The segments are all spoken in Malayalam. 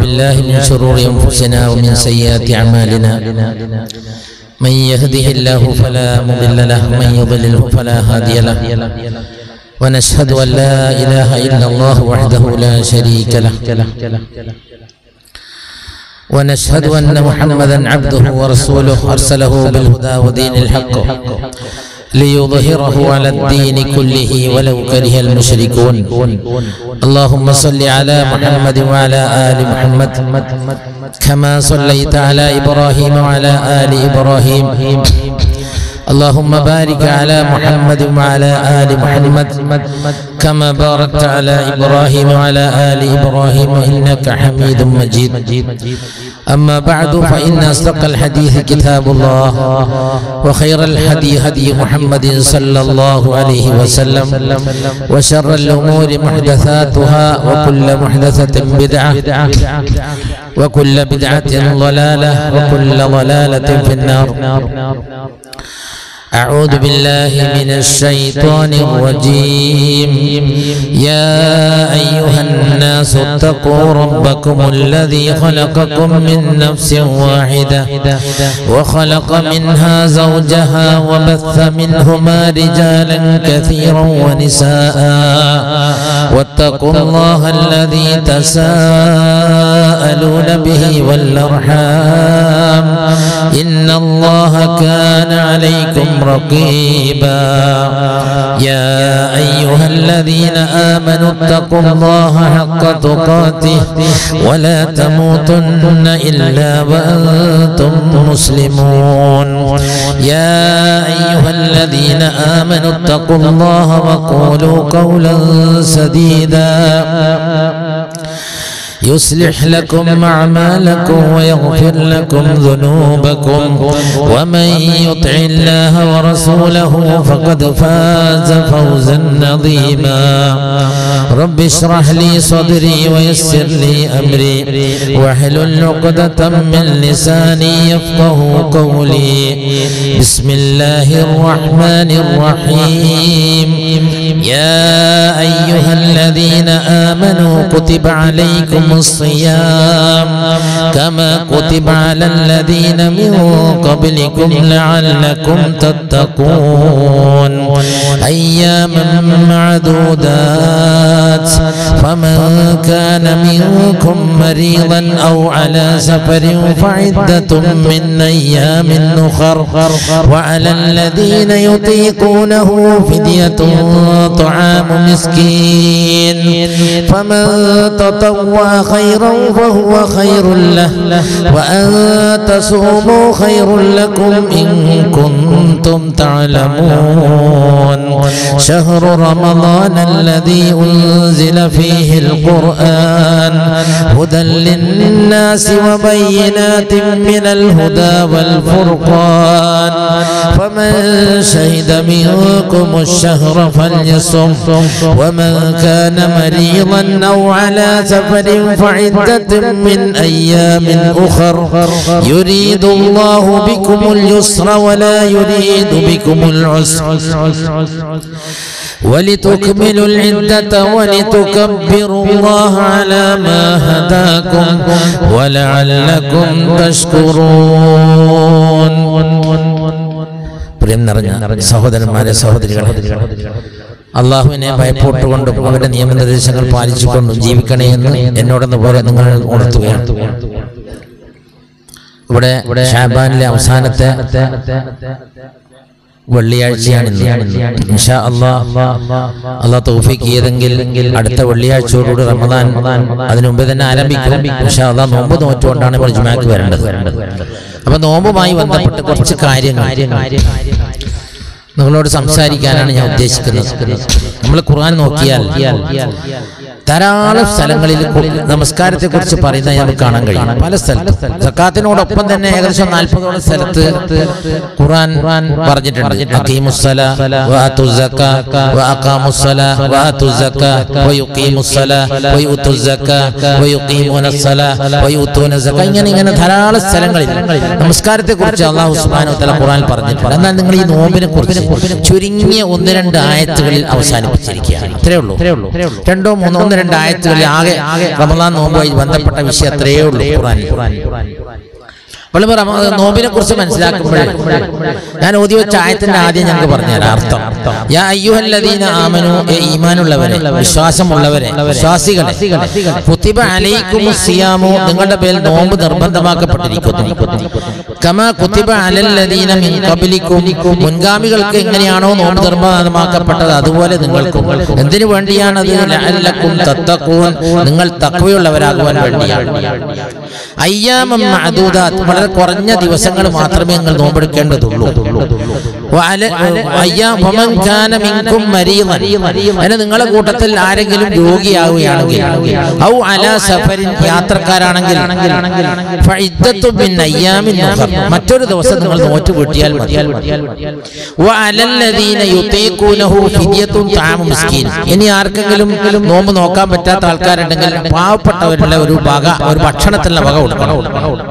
بالله من شرور أنفسنا ومن سيئات أعمالنا من يهده الله فلا مضل له من يضلله فلا هادي له ونشهد أن لا إله إلا الله وحده لا شريك له ونشهد أن محمدا عبده ورسوله أرسله بالهدى ودين الحق ليظهره على الدين كله ولو كره المشركون اللهم صل على محمد وعلى آل محمد كما صليت على إبراهيم وعلى آل إبراهيم اللهم بارك على محمد وعلى آل محمد كما باركت على إبراهيم وعلى آل إبراهيم إنك حميد مجيد أما بعد فإن أصدق الحديث كتاب الله وخير الهدي هدي محمد صلى الله عليه وسلم وشر الأمور محدثاتها وكل محدثة بدعة وكل بدعة ضلالة وكل ضلالة في النار أعوذ بالله من الشيطان الرجيم يا أيها الناس اتقوا ربكم الذي خلقكم من نفس واحدة وخلق منها زوجها وبث منهما رجالا كثيرا ونساء واتقوا الله الذي تساءلون به والأرحام إن الله كان عليكم رقيبا يا أيها الذين آمنوا اتقوا الله حق تقاته ولا تموتن إلا وأنتم مسلمون يا أيها الذين آمنوا اتقوا الله وقولوا قولا سديدا يصلح لكم أعمالكم ويغفر لكم ذنوبكم ومن يطع الله ورسوله فقد فاز فوزا عظيما رب اشرح لي صدري ويسر لي أمري واحلل عقدة من لساني يفقه قولي بسم الله الرحمن الرحيم يا أيها الذين آمنوا كتب عليكم الصيام كما كتب على الذين من قبلكم لعلكم تتقون أياما معدودات فمن كان منكم مريضا أو على سفر فعدة من أيام أخر وعلى الذين يطيقونه فدية طعام مسكين فمن تطوع خيرا فهو خير له وأن تصوموا خير لكم إن كنتم تعلمون شهر رمضان الذي أنزل فيه القرآن هدى للناس وبينات من الهدى والفرقان فمن شهد منكم الشهر فليصم ومن كان مريضا أو على سفر فعدة من أيام أخر يريد الله بكم اليسر ولا يريد بكم العسر ولتكملوا العدة ولتكبروا الله على ما هداكم ولعلكم تشكرون പ്രിയം നിറഞ്ഞ സഹോദരന്മാരെ സഹോദരികളെ അള്ളാഹുവിനെ ഭയപ്പെട്ടുകൊണ്ടും അവരുടെ നിയമനിർദ്ദേശങ്ങൾ പാലിച്ചുകൊണ്ടും ജീവിക്കണേ എന്ന് എന്നോടെന്ന് പോലെ നിങ്ങൾ ഉണർത്തുകയാണ് ഇവിടെ ഷാബാനിലെ അവസാനത്തെ വെള്ളിയാഴ്ചയാണ് ഇൻഷാ അള്ളാഹ് അള്ളാഹ് തൗഫീഖ് ചെയ്തെങ്കിൽ അടുത്ത വെള്ളിയാഴ്ചയോടുകൂടി റമദാൻ അതിനു മുമ്പ് തന്നെ ആരംഭിക്കും ഇൻഷാ അള്ളാഹ് നോമ്പ് നോറ്റുകൊണ്ടാണ് നമ്മൾ ജുമാക്ക് വരേണ്ടത് അപ്പൊ നോമ്പുമായി ബന്ധപ്പെട്ട് കുറച്ച് കാര്യങ്ങൾ നിങ്ങളോട് സംസാരിക്കാനാണ് ഞാൻ ഉദ്ദേശിക്കുന്നത് നമ്മൾ ഖുർആൻ നോക്കിയാൽ ധാരാളം സ്ഥലങ്ങളിൽ നമസ്കാരത്തെ കുറിച്ച് പറയുന്നത് നമുക്ക് കാണാൻ കഴിയും പല സ്ഥലത്തും സക്കാത്തിനോടൊപ്പം തന്നെ ഏകദേശം നാൽപ്പതോളം സ്ഥലത്ത് ഖുർആൻ പറഞ്ഞിട്ടുണ്ട് അഖീമുസ്സല വആതു സക്ക വഅഖാമുസ്സല വആതു സക്ക വയുഖീമുസ്സല വയുതു സക്ക വയുഖീമുനസ്സല വയുതൂന സക്ക ഇങ്ങനെ ഇങ്ങനെ ധാരാളം സ്ഥലങ്ങളിൽ നമസ്കാരത്തെ കുറിച്ച് അള്ളാഹു സുബ്ഹാനഹു വ തആല ഖുർആൻ പറഞ്ഞിട്ടുണ്ട് എന്നാൽ നിങ്ങൾ ഈ നോമ്പിനെ കുറിച്ച് ചുരുങ്ങിയ ഒന്ന് രണ്ട് ആയത്തുകളിൽ അവസാനിപ്പിച്ചിരിക്കുകയാണ് അത്രേ ഉള്ളൂ രണ്ടോ മൂന്നോ ഒന്ന് രണ്ട് ആയത്തുകളിൽ ആകെ റമദാൻ നോമ്പുമായി ബന്ധപ്പെട്ട വിഷയം അത്രയേ ഉള്ളൂ ഖുർആൻ അപ്പോൾ നോമ്പിനെ കുറിച്ച് മനസ്സിലാക്കുമ്പോൾ ഞാൻ ഓതി വെച്ച ആയത്തിന്റെ ആദ്യം ഞങ്ങൾക്ക് പറഞ്ഞുതരാം അർത്ഥം യാ അയ്യുഹല്ലദീന ആമനു ഏ ഈമാനുള്ളവരെ വിശ്വാസമുള്ളവരെ വിശ്വാസികളെ കുത്തിബ അലൈക്കും സിയാമു നിങ്ങളുടെ പേരിൽ നോമ്പ് നിർബന്ധമാക്കപ്പെട്ടിരിക്കുന്നു കമ കുത്തിബ അലല്ലദീന മിൻ ഖബലിക്കും മുൻഗാമികൾക്ക് എങ്ങനെയാണോ നോമ്പ് നിർബന്ധമാക്കപ്പെട്ടത് അതുപോലെ നിങ്ങൾക്കും എന്തിനു വേണ്ടിയാണത് ലഅല്ലക്കും തത്തഖൂൻ നിങ്ങൾ തഖ്വയുള്ളവരാകുവാൻ വേണ്ടിയാണ് അയ്യാമം മഅദൂദാത്ത് വളരെ കുറഞ്ഞ ദിവസങ്ങൾ മാത്രമേ നിങ്ങൾ നോമ്പെടുക്കേണ്ടതുള്ളൂ വഅല- അയ്യാ വമൻ കാന മിൻകും മരീദൻ അങ്ങനെ നിങ്ങളുടെ കൂട്ടത്തിൽ ആരെങ്കിലും രോഗിയാവുകയാണെങ്കിൽ ഔ അലാ സഫരിൻ യാത്രക്കാരാണെങ്കിൽ ഫഇദ്ദത്തു മിൻ അയ്യാമിൻ ഉഖർ. മറ്റൊരു ദിവസം നിങ്ങൾ നോറ്റ് വീട്ടിയാൽ മതി വഅലല്ലദീന യുതീഖൂനഹു ഫിദ്യത്തുൻ തഅമു മിസ്കീൻ ഇനി ആർക്കെങ്കിലും നോമ്പ് നോക്കാൻ പറ്റാത്ത ആൾക്കാരുണ്ടെങ്കിൽ പാവപ്പെട്ടവരുടെ ഒരു വക ഒരു ഭക്ഷണത്തിനുള്ള വക കൊടുക്കണം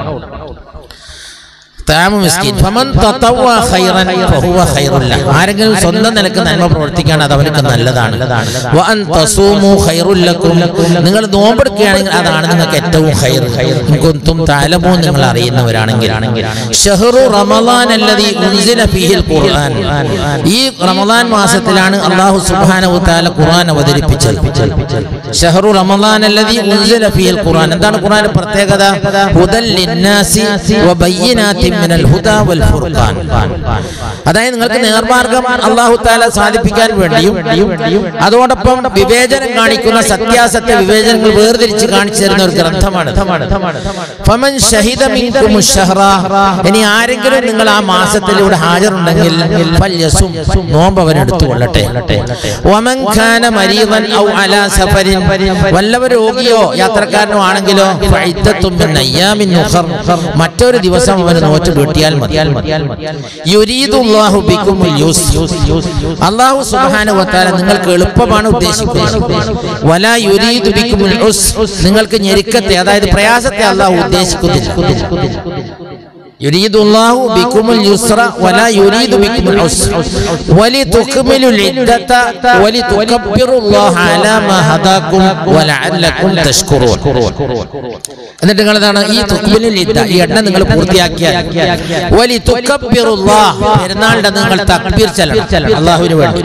താമു മിസ്കീൻ ഫമൻ തതവ്വ ഖൈറൻ ഫഹുവ ഖൈറുൽ ലഹ് ആരെങ്കിലും സ്വന്തം നിലക്ക് നന്മ പ്രവർത്തിക്കുകയാണ് അത് അവർക്ക് നല്ലതാണ് വ അൻ തസൂമു ഖൈറുൽ ലക്കും നിങ്ങൾ നോമ്പെടുക്കുകയാണെങ്കിൽ അതാണ് നിങ്ങൾക്ക് ഏറ്റവും ഖൈർ ഇൻ കുന്തും തഅലമൂ നിങ്ങൾ അറിയുന്നവരാണെങ്കിൽ ഷഹ്റു റമളാൻ അല്ലദീ ഉൻസില ഫീഹിൽ ഖുർആൻ ഈ റമളാൻ മാസത്തിലാണ് അല്ലാഹു സുബ്ഹാനഹു തആല ഖുർആൻ അവതരിപ്പിച്ചത് ഷഹ്റു റമളാൻ അല്ലദീ ഉൻസില ഫീഹിൽ ഖുർആൻ എന്താണ് ഖുർആന്റെ പ്രത്യേകത ഹുദൽ ലിന്നാസി വബയ്യിനാത്തിൻ മിനൽ ഹുദാ വൽ ഫുർഖാൻ അതായത് നിങ്ങൾക്ക് നേർമാർഗം അല്ലാഹു തആല സാധിപ്പിക്കാൻ വേണ്ടിയും അതോടൊപ്പം വിവേചനം കാണിക്കുന്ന സത്യാസത്യ വിവേചനങ്ങൾ വേർതിരിച്ച് കാണിച്ചു തരുന്ന ഒരു ഗ്രന്ഥമാണ് ഫമൻ ഷഹിദ മിൻകും അശ്ശഹ്റ ഇനി ആരെങ്കിലും നിങ്ങൾ ആ മാസത്തിലൂടെ ഹാജറുണ്ടെങ്കിൽ ഫല്യസും നോമ്പ് അവൻ എടുത്തുകൊള്ളട്ടെ വമൻ ഖാന മരീദൻ ഔ അലാ സഫരിൻ വല്ലവ രോഗിയോ യാത്രക്കാരനോ ആണെങ്കിലോ ഫഇദ്ദത്തും മിൻ അയ്യാമിൻ ഉഖർ മറ്റൊരു ദിവസം അവന് നോറ്റ് വീട്ടിയാൽ മതി യുരീദുല്ലാഹു ബിക്കുമുൽ യൂസ്ർ അല്ലാഹു സുബ്ഹാനഹു വതആല നിങ്ങൾക്ക് എളുപ്പമാണ് ഉദ്ദേശിക്കുന്നത് വലാ യുരീദു ബിക്കുമുൽ ഉസ്ർ നിങ്ങൾക്ക് ഞെരുക്കത്തെ അതായത് പ്രയാസത്തെ അല്ലാഹു ഉദ്ദേശിക്കുന്നില്ല يريد الله بكم اليسر ولا يريد بكم العسر ولتكملوا العدة ولتكبروا الله على ما هداكم ولعلكم تشكرون എന്നിട്ട് നിങ്ങൾ എന്താണ് ഈ തുക്ബിലിൽ ഇദ്ദ ഈ എണ്ണ നിങ്ങൾ പൂർത്തിയാക്കിയാൽ വലി തുക്കബ്ബിറുല്ലാഹ് പെരുന്നാളിന്റെ അന്ന് നിങ്ങൾ തക്ബീർ ചെല്ലണം അല്ലാഹുവിന് വേണ്ടി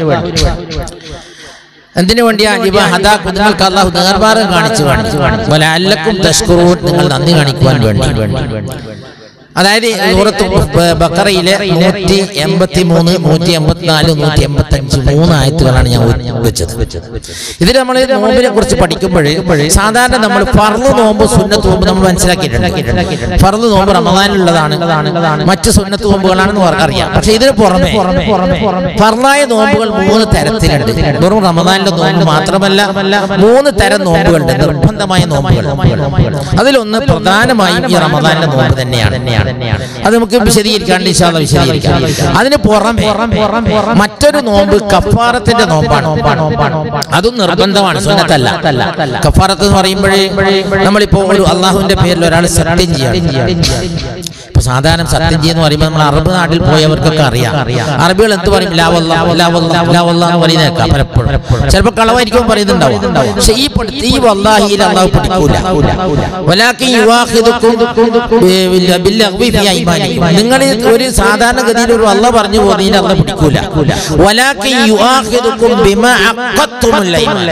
എന്തിനു വേണ്ടിയാ ഇവ ഹദാക്കു നിങ്ങൾക്ക് അള്ളാഹു നേർമാർഗം കാണിച്ചു കാണിച്ചു പോലെ അല്ലക്കും തഷ്കുറൂൻ നിങ്ങൾ നന്ദി കാണിക്കുവാൻ വേണ്ടി അതായത് സൂറത്ത് ബ- ബക്കറയിലെ നൂറ്റി എൺപത്തി മൂന്ന് നൂറ്റി എൺപത്തിനാല് നൂറ്റി എൺപത്തി അഞ്ച് മൂന്ന് ആയത്തുകളാണ് ഞാൻ ഉ- വെച്ചത് ഇതിൽ നമ്മൾ നോമ്പിനെ കുറിച്ച് പഠിക്കുമ്പോൾ സാധാരണ നമ്മൾ ഫർള് നോമ്പ് സുന്നത്ത് നോമ്പ് നമ്മൾ മനസ്സിലാക്കിയിട്ടുണ്ട് ഫർള് നോമ്പ് റമദാനിലുള്ളതാണ് മറ്റ് സുന്നത്ത് നോമ്പുകളാണെന്ന് അവർക്ക് അറിയാം പക്ഷെ ഇതിന് പുറമെ ഫർളായ നോമ്പുകൾ മൂന്ന് തരത്തിലുണ്ട് വെറും റമദാനിലെ നോമ്പ് മാത്രമല്ല മൂന്ന് തരം നോമ്പുകളുണ്ട് നിർബന്ധമായ നോമ്പുകൾ അതിലൊന്ന് പ്രധാനമായും ഈ റമദാനിലെ നോമ്പ് തന്നെയാണ് അത് നമുക്ക് വിശദീകരിക്കാണ്ട് ഇൻഷാല്ല വിശദീകരിക്കാം അതിന് പുറമെ മറ്റൊരു നോമ്പ് കഫാറത്തിന്റെ നോമ്പാണ് അതും നിർബന്ധമാണ് സുന്നത്തല്ല കഫാറത്ത് എന്ന് പറയുമ്പോഴേ നമ്മളിപ്പോ ഒരു അള്ളാഹുവിന്റെ പേരിൽ ഒരാൾ സത്യം ചെയ്യണം ഇപ്പൊ സാധാരണ സത്യം ചെയ്യുന്ന പറയുമ്പോൾ നമ്മൾ അറബ് നാട്ടിൽ പോയവർക്കൊക്കെ അറിയാം അറബികൾ എന്ത് പറയും ലാവല്ല ലാവല്ല ലാവല്ല എന്ന് പറയുന്നേക്കാം പലപ്പോഴും ചിലപ്പോൾ കളവായിരിക്കും പറയുന്നുണ്ടാവും പക്ഷെ ഈ പഠി- ഈ വല്ലാഹിയിൽ അള്ളാഹു പഠിക്കൂല വലാക്കി യുവാഹിദുക്കും ബില്ലഗ്വി ഫി അയ്മാനിക്കും. നിങ്ങൾ ഒരു സാധാരണഗതിയിൽ ഒരു അള്ള പറഞ്ഞു പോകുന്നതിന് അള്ള പിടിക്കൂല വലാക്കി യുവാഹിദുക്കും ബിമ അഖത്തുമുൽ അയ്മാൻ.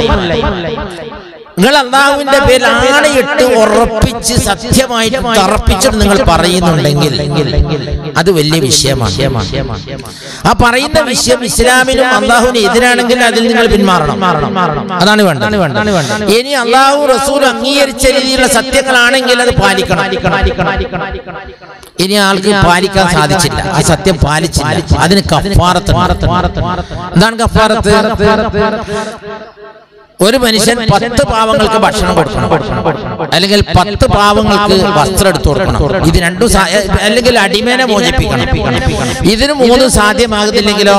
നിങ്ങൾ അള്ളാഹുവിന്റെ പേരിൽ ആണയിട്ട് ഉറപ്പിച്ച് സത്യമായിട്ട് തറപ്പിച്ചിട്ട് നിങ്ങൾ പറയുന്നുണ്ടെങ്കിൽ അത് വലിയ വിഷയമാണ് ആ പറയുന്ന വിഷയം ഇസ്ലാമിനും അള്ളാഹുവിന് എതിരാണെങ്കിൽ അതിൽ നിങ്ങൾ പിന്മാറണം അതാണ് വേണ്ടത് ഇനി അള്ളാഹു റസൂൽ അംഗീകരിച്ച രീതിയിലുള്ള സത്യങ്ങളാണെങ്കിൽ അത് പാലിക്കണം ഇനി ആൾക്ക് പാലിക്കാൻ സാധിച്ചില്ല ആ സത്യം പാലിച്ചില്ല അതിന് കഫാറത്ത് എന്താണ് കഫാറത്ത് ഒരു മനുഷ്യൻ പത്ത് പാവങ്ങൾക്ക് ഭക്ഷണം കൊടുക്കണം അല്ലെങ്കിൽ പത്ത് പാവങ്ങൾക്ക് വസ്ത്രം എടുത്തു കൊടുക്കണം ഇത് രണ്ടും സാ- അല്ലെങ്കിൽ അടിമേനെ മോചിപ്പിക്കണം ഇതിന് മൂന്ന് സാധ്യമാകുന്നില്ലെങ്കിലോ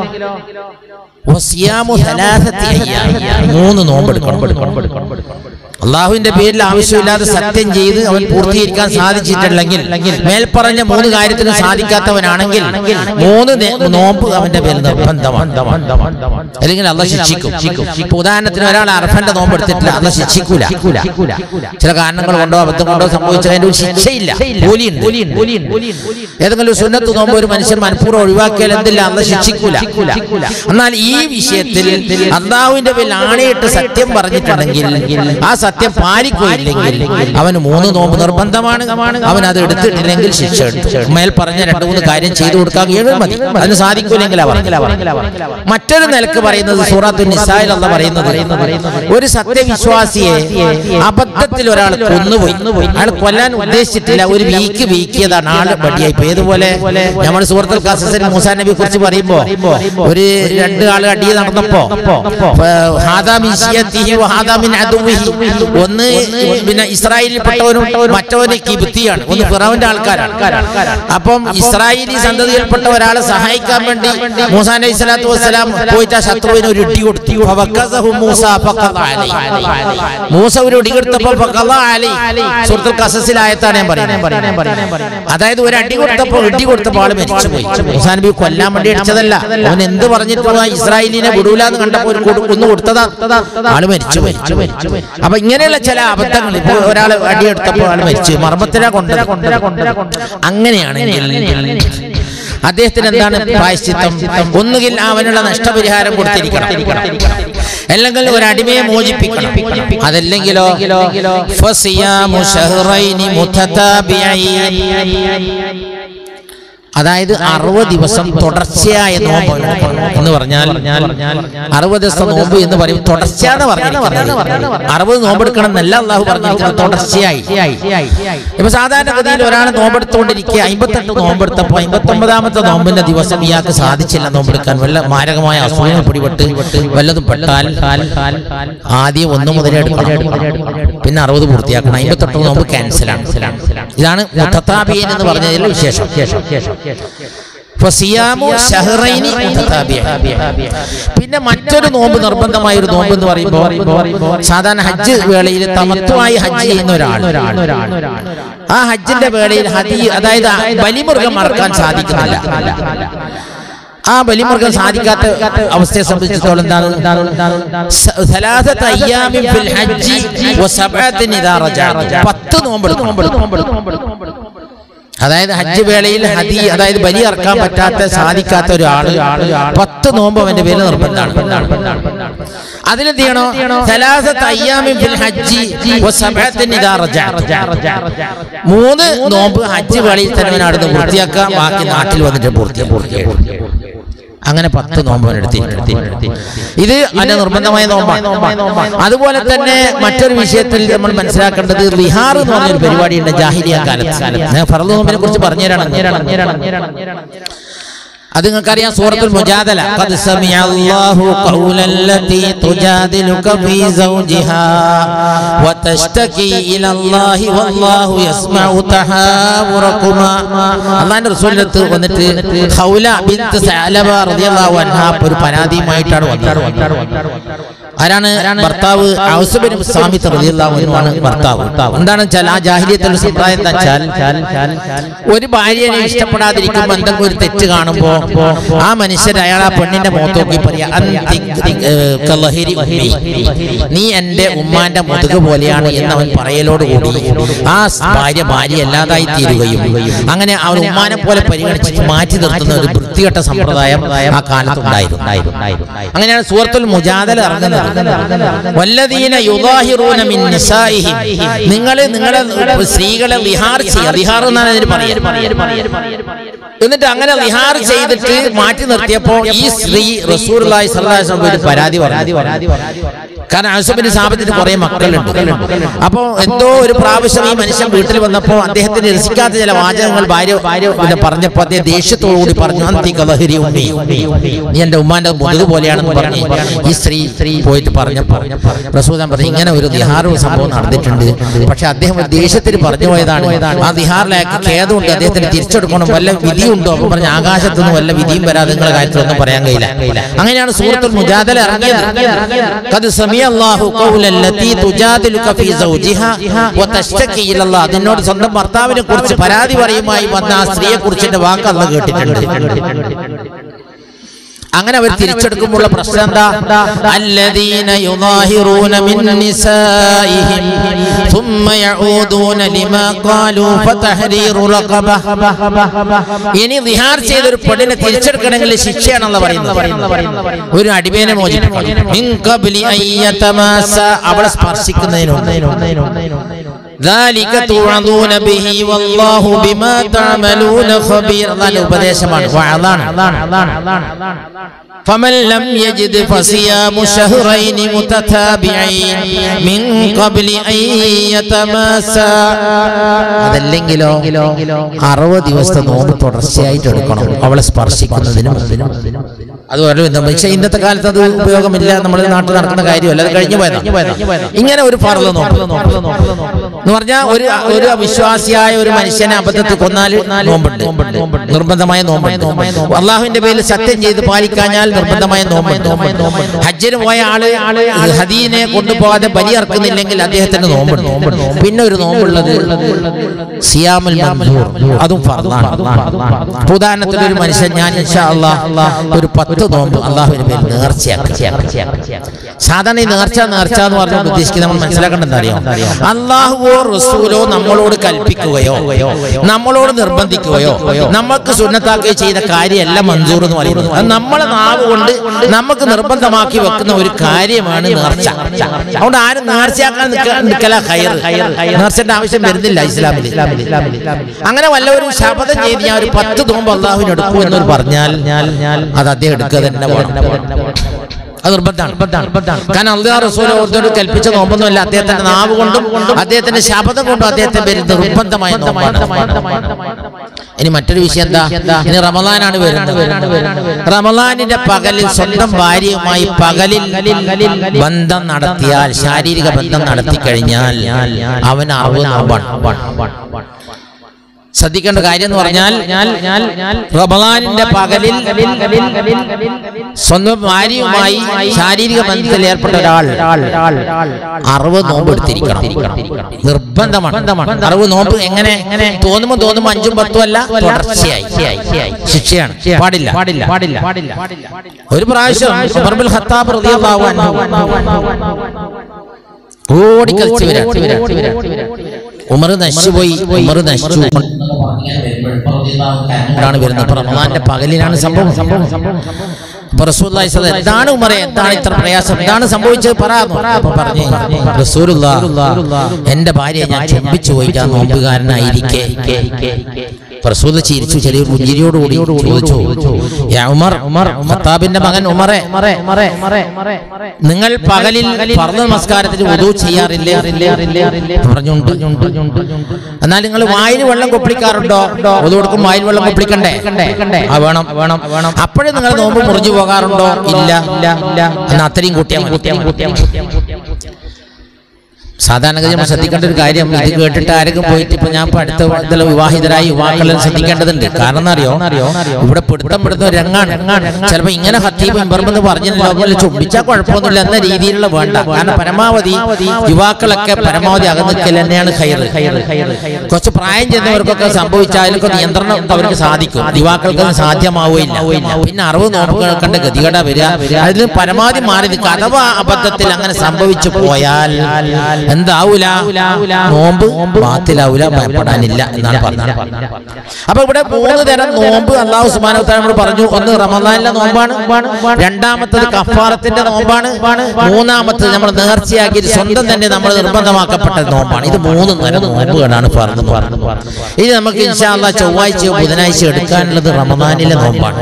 വസിയാമു സലാസത്തി അയ്യാം. മൂന്ന് നോമ്പെടുക്കണം അള്ളാഹുവിന്റെ പേരിൽ ആവശ്യമില്ലാതെ സത്യം ചെയ്ത് അവൻ പൂർത്തീകരിക്കാൻ സാധിച്ചിട്ടില്ലെങ്കിൽ മേൽപ്പറഞ്ഞ മൂന്ന് കാര്യത്തിനും സാധിക്കാത്തവനാണെങ്കിൽ മൂന്ന് നേ- നോമ്പ് അവന്റെ പേരിൽ നിർബന്ധമാണ് അല്ലെങ്കിൽ അള്ള ശിക്ഷിക്കും ഇപ്പൊ ഉദാഹരണത്തിന് ഒരാൾ അർഫന്റെ നോമ്പ് എടുത്തിട്ടില്ല അള്ള ശിക്ഷിക്കൂല ചില കാരണങ്ങൾ കൊണ്ടോ അബദ്ധം കൊണ്ടോ സംഭവിച്ച അതിന്റെ ഒരു ശിക്ഷയില്ല കൂലിയുണ്ട് ഏതെങ്കിലും ഒരു സുന്നത്ത് നോമ്പ് ഒരു മനുഷ്യൻ മനഃപൂർവ്വം ഒഴിവാക്കിയാൽ എന്തില്ല അള്ള ശിക്ഷിക്കൂല എന്നാൽ ഈ വിഷയത്തിൽ അള്ളാഹുവിന്റെ പേരിൽ ആണയിട്ട് സത്യം പറഞ്ഞിട്ടുണ്ടെങ്കിൽ ആ സത്യം പാലിക്കുകയില്ലെങ്കിൽ അവന് മൂന്ന് നോമ്പ് നിർബന്ധമാണ് അവൻ അത് എടുത്തിട്ടില്ലെങ്കിൽ ശിക്ഷ എടുത്തു. മേൽ പറഞ്ഞ രണ്ട് മൂന്ന് കാര്യം ചെയ്തു കൊടുക്കാൻ ഏഴ് മതി അതിന് സാധിക്കൂലെങ്കിൽ മറ്റൊരു നിലക്ക് പറയുന്നത് സൂറാത്തു നിസായിൽ അല്ല പറയുന്നത് ഒരു സത്യവിശ്വാസിയെ അബദ്ധത്തിൽ ഒരാൾ കൊന്നുപോയി അയാൾ കൊല്ലാൻ ഉദ്ദേശിച്ചിട്ടില്ല ഒരു വീക്ക് വീക്കിയതാണ് ആള് ബടിയായി ഇപ്പൊ ഏതുപോലെ നമ്മൾ സുഹൃത്തുൽ കാസസിൽ മൂസാ നബിയെ കുറിച്ച് പറയുമ്പോ ഒരു രണ്ട് ആള് അടി നടന്നപ്പോ ഹാദാ മിൻ ശിയത്തിഹി വഹാദാ മിൻ അദുവിഹി. ഒന്ന് പിന്നെ ഇസ്രായേലിൽപ്പെട്ടവനും മറ്റവന് കിബിത്തിയാണ് ഒന്ന് ഫിറോന്റെ ആൾക്കാരാണ് അപ്പം ഇസ്രായേലി സന്തതിയിൽപ്പെട്ട ഒരാളെ സഹായിക്കാൻ വേണ്ടി മൂസാ നബി സ്വലാത്തു വസ്സലാം പോയിട്ട് ആ ശത്രുവിന് ഒരു ഇടി കൊടുത്തു ഫവക്കസഹു മൂസ ഫഖദ അലൈഹി. മൂസ ഒരു ഇടി കൊടുത്തപ്പോൾ ഫഖദ അലൈഹി. സൂറത്തുൽ കസസിലായത്താണ് ഞാൻ പറയുന്നത് അതായത് ഒരു അടി കൊടുത്തപ്പോൾ ഇടി കൊടുത്തപ്പോൾ ആള് മരിച്ചുപോയി മൂസാ നബി കൊല്ലാൻ വേണ്ടി അടിച്ചതല്ല അവൻ എന്ത് പറഞ്ഞിട്ടും ആ ഇസ്രായേലിനെ വിടൂലെന്ന് കണ്ടപ്പോൾ ഒരു കൊടു- ഒന്ന് കൊടുത്തതാ ആള് മരിച്ചു മരിച്ചു അപ്പൊ ഇങ്ങനെയുള്ള ചില അബദ്ധങ്ങൾ ഇപ്പൊ ഒരാൾ അടിയെടുത്തപ്പോൾ ആള് മരിച്ചു മർമ്മത്തിലാ കൊണ്ടത് അങ്ങനെയാണെങ്കിൽ അദ്ദേഹത്തിന് എന്താണ് പ്രായശ്ചിത്തം ഒന്നുകിൽ അവനുള്ള നഷ്ടപരിഹാരം കൊടുത്തിരിക്കണം അല്ലെങ്കിൽ ഒരു അടിമയെ മോചിപ്പിക്കണം അതല്ലെങ്കിലോ ഫസിയാമു ഷഹ്റൈനി മുതതാബിഈൻ അതായത് അറുപത് ദിവസം തുടർച്ചയായ നോമ്പ് എടുക്കണം എന്ന് പറഞ്ഞാൽ അറുപത് ദിവസം നോമ്പ് എന്ന് പറയും തുടർച്ചയാണ് പറഞ്ഞിരിക്കുന്നത് അറുപത് നോമ്പ് എടുക്കണം എന്നല്ല അള്ളാഹു പറഞ്ഞിരിക്കുന്നത് തുടർച്ചയായി ഇപ്പൊ സാധാരണഗതിയിൽ ഒരാൾ നോമ്പെടുത്തുകൊണ്ടിരിക്കുക അമ്പത്തെട്ട് നോമ്പെടുത്തപ്പോ അമ്പത്തൊമ്പതാമത്തെ നോമ്പിന്റെ ദിവസം ഇയാൾക്ക് സാധിച്ചില്ല നോമ്പെടുക്കാൻ വല്ല മാരകമായ അസുഖങ്ങൾ പിടിപെട്ട് വല്ലതും പെട്ടാൽ ആദ്യം ഒന്ന് മുതലേ എടുക്കണം പിന്നെ അറുപത് പൂർത്തിയാക്കണം അമ്പത്തെട്ട് നോമ്പ് ക്യാൻസലാണ് ഇതാണ് മുത്തത്താബിയൻ എന്ന് പറഞ്ഞതിൽ വിശേഷം ഫസിയാമു ഷഹ്റൈനി മുതതാബിഅൻ. പിന്നെ മറ്റൊരു നോമ്പ് നിർബന്ധമായ ഒരു നോമ്പ് എന്ന് പറയുമ്പോൾ സാധാരണ ഹജ്ജ് വേളയിൽ തമത്വമായി ഹജ്ജ് ചെയ്യുന്ന ഒരാൾ ആ ഹജ്ജിന്റെ വേളയിൽ ഹദി അതായത് ആ ബലിമൃഗം മറക്കാൻ സാധിക്കുന്നില്ല ആ ബലിമൃഗം സാധിക്കാത്ത അവസ്ഥയെ സംബന്ധിച്ചിടത്തോളം എന്താണ് സ- സലാസത്ത് അയ്യാമിൻ ഫിൽ ഹജ്ജി വസബഅത്തിൻ ഇദാ റജഅ. പത്ത് നോമ്പെടുക്കും അതായത് ഹജ്ജ് വേളയിൽ ഹദി അതായത് ബലി ഇറക്കാൻ പറ്റാത്ത സാധിക്കാത്ത ഒരാള് പത്ത് നോമ്പ് അവന്റെ പേര് നിർബന്ധമാണ് അതിലെന്ത് ചെയ്യണോ സലാസത്ത് അയ്യാമിൻ ഫിൽ ഹജ്ജി വസബഅത്തിൻ ഇദാ റജഅ. മൂന്ന് നോമ്പ് ഹജ്ജ് വേളയിൽ തന്നെ അവൻ അവിടുന്ന് പൂർത്തിയാക്കാം ബാക്കി നാട്ടിൽ വന്നിട്ട് പൂർത്തിയാക്കും അങ്ങനെ പത്ത് നോമ്പ് അവൻ എടുത്തിട്ടുണ്ട് ഇത് അതിന്റെ നിർബന്ധമായ നോമ്പാണ് അതുപോലെ തന്നെ മറ്റൊരു വിഷയത്തിൽ നമ്മൾ മനസ്സിലാക്കേണ്ടത് റിഹാർ എന്ന് പറഞ്ഞൊരു പരിപാടിയുണ്ട് ജാഹിരിയ കാലത്ത് ഞാൻ ഫറദ് നോമ്പിനെ കുറിച്ച് പറഞ്ഞുതരാണ് അത് നിങ്ങൾക്കറിയാം സൂറത്തുൽ മുജാദല ഖദ് സമിഅ അല്ലാഹു ഖൗലല്ലതി തുജാദിലുക ഫീ സൗജിഹാ വതഷ്തകി ഇലല്ലാഹി വല്ലാഹു യസ്മഉ തഹാവുറകുമാ അല്ലാഹുവിന്റെ റസൂലിനടുത്ത് വന്നിട്ട് ഖൗല ബിൻത് സഅലബ റളിയല്ലാഹു അൻഹ ഒരു പരാതിയുമായിട്ടാണ് വന്നത് ആരാണ് ഭർത്താവ് ഔസുബിൻ സാമിത്ത് റളിയല്ലാഹു അൻഹു ആണ് ഭർത്താവ് എന്താണ് വെച്ചാൽ ആ ജാഹിലിയത്തിൽ സമ്പ്രദായം എന്താ വെച്ചാൽ ഒരു ഭാര്യനെ ഇഷ്ടപ്പെടാതിരിക്കുമ്പോൾ എന്തെങ്കിലും ഒരു തെറ്റ് കാണുമ്പോ ആ മനുഷ്യൻ അയാൾ ആ പെണ്ണിന്റെ മുഖത്ത് നോക്കി പറയാ "അന്തി ഏ, കലഹരി ഉമ്മി. നീ എന്റെ ഉമ്മാന്റെ മുതുക് പോലെയാണ് എന്ന് അവൻ പറയലോടുകൂടി ആ സ് ഭാര്യ ഭാര്യ അല്ലാതായി തീരുകയും അങ്ങനെ അവൻ ഉമ്മാനെ പോലെ പരിഗണിച്ച് മാറ്റി നിർത്തുന്ന ഒരു വൃത്തികെട്ട സമ്പ്രദായം ആ കാലത്തുണ്ടായിരുന്നു അങ്ങനെയാണ് സൂറത്തുൽ മുജാദല ഇറങ്ങുന്നത് വല്ലദീന യുദാഹിറൂന മിൻ നിസാഇഹിം നിങ്ങൾ നിങ്ങളെ സ്ത്രീകളെ ലിഹാർ ചെയ്യുക ലിഹാർ എന്നാണ് അതിന് പറയുക എന്നിട്ട് അങ്ങനെ ലിഹാർ ചെയ്തിട്ട് മാറ്റി നിർത്തിയപ്പോ ഈ സ്ത്രീ റസൂർലായി ഒരു പരാതി പറഞ്ഞു കാരണം ആസുബിന്റെ സാപത്തിന് കുറെ മക്കളുണ്ട് അപ്പോ എന്തോ ഒരു പ്രാവശ്യം ഈ മനുഷ്യൻ വീട്ടിൽ വന്നപ്പോ അദ്ദേഹത്തിന് രസിക്കാത്ത ചില വാചകങ്ങൾ ഭാര്യ ഭാര്യ പിന്നെ പറഞ്ഞപ്പോ അദ്ദേഹം ദേഷ്യത്തോടു കൂടി പറഞ്ഞു അന്തി കലഹരി ഉമ്മി നീ എന്റെ ഉമ്മാന്റെ മുതുക് പോലെയാണെന്ന് പറഞ്ഞ് ഈ സ്ത്രീ സ്ത്രീ പോയിട്ട് പറഞ്ഞപ്പോ റസൂദാൻ പറഞ്ഞു ഇങ്ങനെ ഒരു ദിഹാർ സംഭവം നടന്നിട്ടുണ്ട് പക്ഷെ അദ്ദേഹം ഒരു ദേഷ്യത്തിന് പറഞ്ഞു പോയതാണ് ആ ദിഹാറിലേക്ക് ഖേദമുണ്ട് അദ്ദേഹത്തിന് തിരിച്ചെടുക്കണം വല്ല വിധിയുണ്ടോ അപ്പൊ പറഞ്ഞ ആകാശത്തു നിന്ന് വല്ല വിധിയും വരാതെ നിങ്ങളെ കാര്യത്തിലൊന്നും പറയാൻ കഴിയില്ല അങ്ങനെയാണ് സൂറത്തുൽ മുജാദല ഇറങ്ങിയത് ഖദ് സമീ സമിഅല്ലാഹു ഖൗലല്ലതി തുജാദിലുക ഫീ സൗജിഹാ വതശ്തകി ഇലല്ലാഹ് അതിനോട് സ്വന്തം ഭർത്താവിനെ കുറിച്ച് പരാതി പറയുമായി വന്ന ആ സ്ത്രീയെ കുറിച്ചിന്റെ വാക്ക് അല്ല കേട്ടിട്ടുണ്ട് അങ്ങനെ അവർ തിരിച്ചെടുക്കുമ്പോൾ പ്രശ്നം എന്താ അല്ലദീന യുദാഹിറൂന മിൻ നിസാഇഹിം ثم يعودون لما قالوا فتحرير رقبه ഇനി നിഹാർ ചെയ്ത ഒരു പെണ്ണിനെ തിരിച്ചെടുക്കണമെങ്കിൽ ശിക്ഷയാണെന്ന് പറയുന്നത് ഒരു അടിമേനെ മോചിപ്പിക്കണം മിൻ ഖബ്ലി അൻ യതമാസ അവളെ സ്പർശിക്കുന്നതിന് ذلك توعظون به والله بما تعملون خبير അതാണ് ഉപദേശമാണ് വഅദാണ് فمن لم يجد فصيام شهرين متتابعين من قبل أن يتماسا അതല്ലെങ്കിലോ അറുപത് ദിവസത്തെ നോമ്പ് തുടർച്ചയായിട്ട് എടുക്കണം അവളെ സ്പർശിക്കുന്നതിനും അതുപോലെ എന്താ പക്ഷേ ഇന്നത്തെ കാലത്ത് അത് ഉപയോഗമില്ല നമ്മുടെ നാട്ടിൽ നടക്കുന്ന കാര്യമല്ല അത് കഴിഞ്ഞു പോയതാണ് ഇങ്ങനെ ഒരു ഫറല് നോമ്പ് എന്ന് പറഞ്ഞാൽ ഒരു ഒരു അവിശ്വാസിയായ ഒരു മനുഷ്യനെ അബദ്ധത്തിൽ കൊന്നാൽ നോമ്പുണ്ട് നിർബന്ധമായ നോമ്പുണ്ട് അള്ളാഹുവിന്റെ പേരിൽ സത്യം ചെയ്ത് പാലിക്കാഞ്ഞാൽ നിർബന്ധമായ നോമ്പുണ്ട് ഹജ്ജിന് പോയ ആള് ഹദീനെ കൊണ്ടുപോകാതെ ബലിയർക്കുന്നില്ലെങ്കിൽ അദ്ദേഹത്തിന് നോമ്പുണ്ട് പിന്നെ ഒരു നോമ്പുള്ളത് സിയാമുൽ മൻസൂർ അതും ഫർദാണ് ഇപ്പൊ ഉദാഹരണത്തിന് ഒരു മനുഷ്യൻ ഞാൻ ഇൻഷാ അല്ലാഹ് ഒരു പത്ത് നോമ്പ് അള്ളാഹുവിന്റെ പേരിൽ നേർച്ചയാക്കി സാധാരണ ഈ നേർച്ച നേർച്ച എന്ന് പറഞ്ഞുകൊണ്ട് ഉദ്ദേശിക്കുന്നത് നമ്മൾ മനസ്സിലാക്കേണ്ടത് അറിയാം അള്ളാഹുവോ റസൂലോ നമ്മളോട് കൽപ്പിക്കുകയോ നമ്മളോട് നിർബന്ധിക്കുകയോ നമ്മൾക്ക് സുന്നത്താക്കുകയോ ചെയ്ത കാര്യമല്ല മഞ്ജൂർ എന്ന് പറയുന്നത് അത് നമ്മളെ നാവ് കൊണ്ട് നമുക്ക് നിർബന്ധമാക്കി വെക്കുന്ന ഒരു കാര്യമാണ് നേർച്ച അതുകൊണ്ട് ആരും നേർച്ചയാക്കാൻ നിക്ക- നിക്കല ഹയർ നേർച്ചന്റെ ആവശ്യം വരുന്നില്ല ഇസ്ലാമിൽ അങ്ങനെ വല്ലവരും ശപഥം ചെയ്ത് ഞാൻ ഒരു പത്ത് നോമ്പ് അള്ളാഹുവിന് എടുക്കൂ എന്ന് പറഞ്ഞാൽ അത് അദ്ദേഹം എടുക്കുക തന്നെ വേണം അത് നിർബന്ധമാണ് കാരണം അള്ളാഹ് റസൂൽ ഓർത്തോട് കൽപ്പിച്ച നോമ്പൊന്നുമല്ല അദ്ദേഹത്തിന്റെ നാവ് കൊണ്ടും അദ്ദേഹത്തിന്റെ ശബ്ദം കൊണ്ടും അദ്ദേഹത്തിന്റെ പേരിൽ നിർബന്ധമായ നോമ്പാണ് ഇനി മറ്റൊരു വിഷയം എന്താ ഇനി റമദാനാണ് വരുന്നത് റമദാനിന്റെ പകലിൽ സ്വന്തം ഭാര്യയുമായി പകലിൽ ബന്ധം നടത്തിയാൽ ശാരീരിക ബന്ധം നടത്തി കഴിഞ്ഞാൽ അവൻ അറിവ് നോമ്പാണ് ശ്രദ്ധിക്കേണ്ട കാര്യം എന്ന് പറഞ്ഞാൽ റമദാനിന്റെ പകലിൽ സ്വന്തം ഭാര്യയുമായി ശാരീരിക ബന്ധത്തിൽ ഏർപ്പെട്ട ഒരാൾ അറുപത് നോമ്പ് എടുത്തിരിക്കണം നിർബന്ധമാണ് അറുപത് നോമ്പ് എങ്ങനെ തോന്നുമ്പോ തോന്നുമ്പോ അഞ്ചും പത്തും അല്ല തുടർച്ചയായി ശിക്ഷയാണ് പാടില്ല പാടില്ല പാടില്ല ഒരു പ്രാവശ്യം ഉമർ ബിൻ ഖത്താബ് റളിയല്ലാഹു അൻഹു ഓടിക്കളിച്ച് വരാ ഉമർ നശിച്ചുപോയി ഉമർ നശിച്ചു ാണ് വരുന്നത് അപ്പൊ റമദാന്റെ പകലിലാണ് സംഭവം സംഭവം അപ്പൊ റസൂലുള്ളാഹി സ്വല്ലല്ലാഹു അലൈഹി വസല്ലം, എന്താണ് ഉമറെ എന്താണ് ഇത്ര പ്രയാസം എന്താണ് സംഭവിച്ചത് പറയാമോ അപ്പൊ പറഞ്ഞു റസൂലുള്ളാഹ് എന്റെ ഭാര്യയെ ഞാൻ ചുംബിച്ചു പോയി ഞാൻ നോമ്പുകാരനായിരിക്കെ അപ്പൊ റസൂല് ചിരിച്ചു ചെറിയ പുഞ്ചിരിയോടുകൂടി ചോദിച്ചു യാ ഉമർ ഉമർ ഖത്താബിന്റെ മകൻ ഉമറെ നിങ്ങൾ പകലിൽ ഫർദ് നമസ്കാരത്തിന് വുദൂ ചെയ്യാറില്ലേ പറഞ്ഞുണ്ട് എന്നാൽ നിങ്ങൾ വായിൽ വെള്ളം കൊപ്പിളിക്കാറുണ്ടോ വുദൂ കൊടുക്കും വായിൽ വെള്ളം കൊപ്പിളിക്കണ്ടേ ആ വേണം വേണം വേണം അപ്പോഴും നിങ്ങൾ നോമ്പ് മുറിഞ്ഞു പോകാറുണ്ടോ ഇല്ല ഇല്ല ഇല്ല എന്നാൽ അത്രയും കൂട്ടിയാൽ മതി സാധാരണഗതി നമ്മൾ ശ്രദ്ധിക്കേണ്ട ഒരു കാര്യം ഇത് കേട്ടിട്ട് ആരെങ്കിലും പോയിട്ട് ഇപ്പൊ ഞാൻ ഇപ്പൊ അടുത്ത ഇതിലെ വിവാഹിതരായ യുവാക്കളെല്ലാം ശ്രദ്ധിക്കേണ്ടതുണ്ട് കാരണം എന്താ അറിയോ ഇവിടെ പിടുത്തം പിടുത്തം ഒരു രംഗാണ് ചിലപ്പോ ഇങ്ങനെ ഹത്തീബ് എമ്പർമെന്ന് പറഞ്ഞില്ല അതുപോലെ ചുംബിച്ചാൽ കുഴപ്പമൊന്നുമില്ല എന്ന രീതിയിലുള്ള വേണ്ട കാരണം പരമാവധി യുവാക്കളൊക്കെ പരമാവധി അകന്നിക്കൽ തന്നെയാണ് ഹൈർ കുറച്ച് പ്രായം ചെന്നവർക്കൊക്കെ സംഭവിച്ചാലൊക്കെ നിയന്ത്രണം അവർക്ക് സാധിക്കും യുവാക്കൾക്ക് അത് സാധ്യമാവുകയില്ല പിന്നെ അറിവ് നോക്കേണ്ട ഗതികട വരിക അതിൽ പരമാവധി മാറി നിൽക്കുക അഥവാ അബദ്ധത്തിൽ അങ്ങനെ സംഭവിച്ചു പോയാൽ എന്താവൂല നോമ്പ് ബാത്തിലാവൂല ഭയപ്പെടാനില്ല എന്നാണ് പറഞ്ഞത് അപ്പൊ ഇവിടെ മൂന്ന് തരം നോമ്പ് അള്ളാഹു സുബാന നമ്മൾ പറഞ്ഞു ഒന്ന് റമദാനിലെ നോമ്പാണ് രണ്ടാമത്തത് കഫാറത്തിന്റെ നോമ്പാണ് മൂന്നാമത്തത് നമ്മൾ നേർച്ചയാക്കി സ്വന്തം തന്നെ നമ്മൾ നിർബന്ധമാക്കപ്പെട്ട നോമ്പാണ് ഇത് മൂന്ന് തരം നോമ്പുകളാണ് പറഞ്ഞത് ഇത് നമുക്ക് ഇൻഷാല്ല ചൊവ്വാഴ്ചയോ ബുധനാഴ്ചയോ എടുക്കാനുള്ളത് റമദാനിലെ നോമ്പാണ്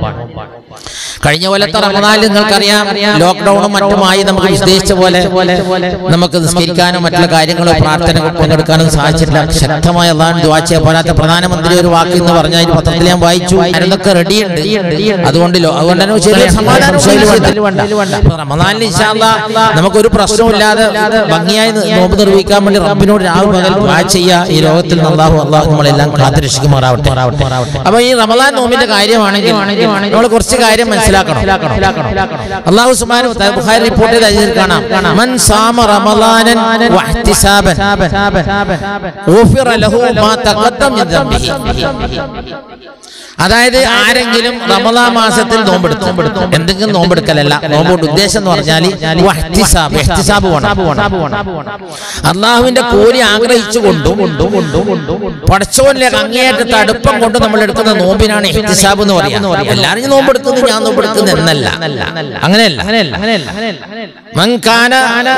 കഴിഞ്ഞ കൊല്ലത്തെ റമദാനിൽ നിങ്ങൾക്കറിയാം ലോക്ക്ഡൌണും മറ്റുമായി നമുക്ക് ഉദ്ദേശിച്ച പോലെ നമുക്ക് നിസ്കരിക്കാനും മറ്റുള്ള കാര്യങ്ങളോ പ്രാർത്ഥനകൾ പങ്കെടുക്കാനും സാധിച്ചിട്ടില്ല ശക്തമായ അള്ളാഹു ദുആ ചെയ്യാൻ പോരാത്ത പ്രധാനമന്ത്രി ഒരു വാക്ക് എന്ന് പറഞ്ഞാൽ ഈ പത്രത്തിൽ ഞാൻ വായിച്ചു അതിനൊക്കെ റെഡിയുണ്ട് അതുകൊണ്ട് ലോ- അതുകൊണ്ട് തന്നെ ചെറിയ സമാധാനം അപ്പൊ റമദാനിൽ ഇൻഷാല്ലാ നമുക്കൊരു പ്രശ്നമില്ലാതെ ഭംഗിയായി നി- നോമ്പ് നിർവഹിക്കാൻ വേണ്ടി റബ്ബിനോട് രാവ് പകൽ ദുആ ചെയ്യുക ഈ ലോകത്തിൽ നിന്ന് അള്ളാഹു അള്ളാഹു നമ്മളെല്ലാം കാത്തുരക്ഷിക്കുമാറാവട്ടെ അപ്പൊ ഈ റമദാൻ നോമ്പിന്റെ കാര്യമാണെങ്കിൽ നമ്മൾ കുറച്ച് കാര്യം മനസ്സിലാക്കി മനസ്സിലാക്കണം അള്ളാഹു സുബ്ഹാനഹു വ തആല ബുഖാരി റിപ്പോർട്ട് ചെയ്ത ഹദീസിൽ കാണാം മൻ സാമ റമളാനൻ വഹ്തിസാബൻ ഗുഫിറ ലഹു മാ തഖദ്ദം മിൻ ദംബിഹി അതായത് ആരെങ്കിലും റമദാ മാസത്തിൽ നോമ്പെടുത്തു എന്തെങ്കിലും നോമ്പെടുക്കലല്ല നോമ്പോട് ഉദ്ദേശം എന്ന് പറഞ്ഞാൽ വഹ്തിസാബ് ഇഹ്തിസാബ് വേണം അള്ളാഹുവിന്റെ കൂലി ആഗ്രഹിച്ചുകൊണ്ടും പടച്ചോനിലേക്ക് അങ്ങേയറ്റത്തെ അടുപ്പം കൊണ്ട് നമ്മൾ എടുക്കുന്ന നോമ്പിനാണ് ഇഹ്തിസാബ് എന്ന് പറയുന്നത് എല്ലാവരും നോമ്പെടുക്കുന്നു ഞാൻ നോമ്പെടുക്കുന്നു എന്നല്ല അങ്ങനെയല്ല മൻ കാന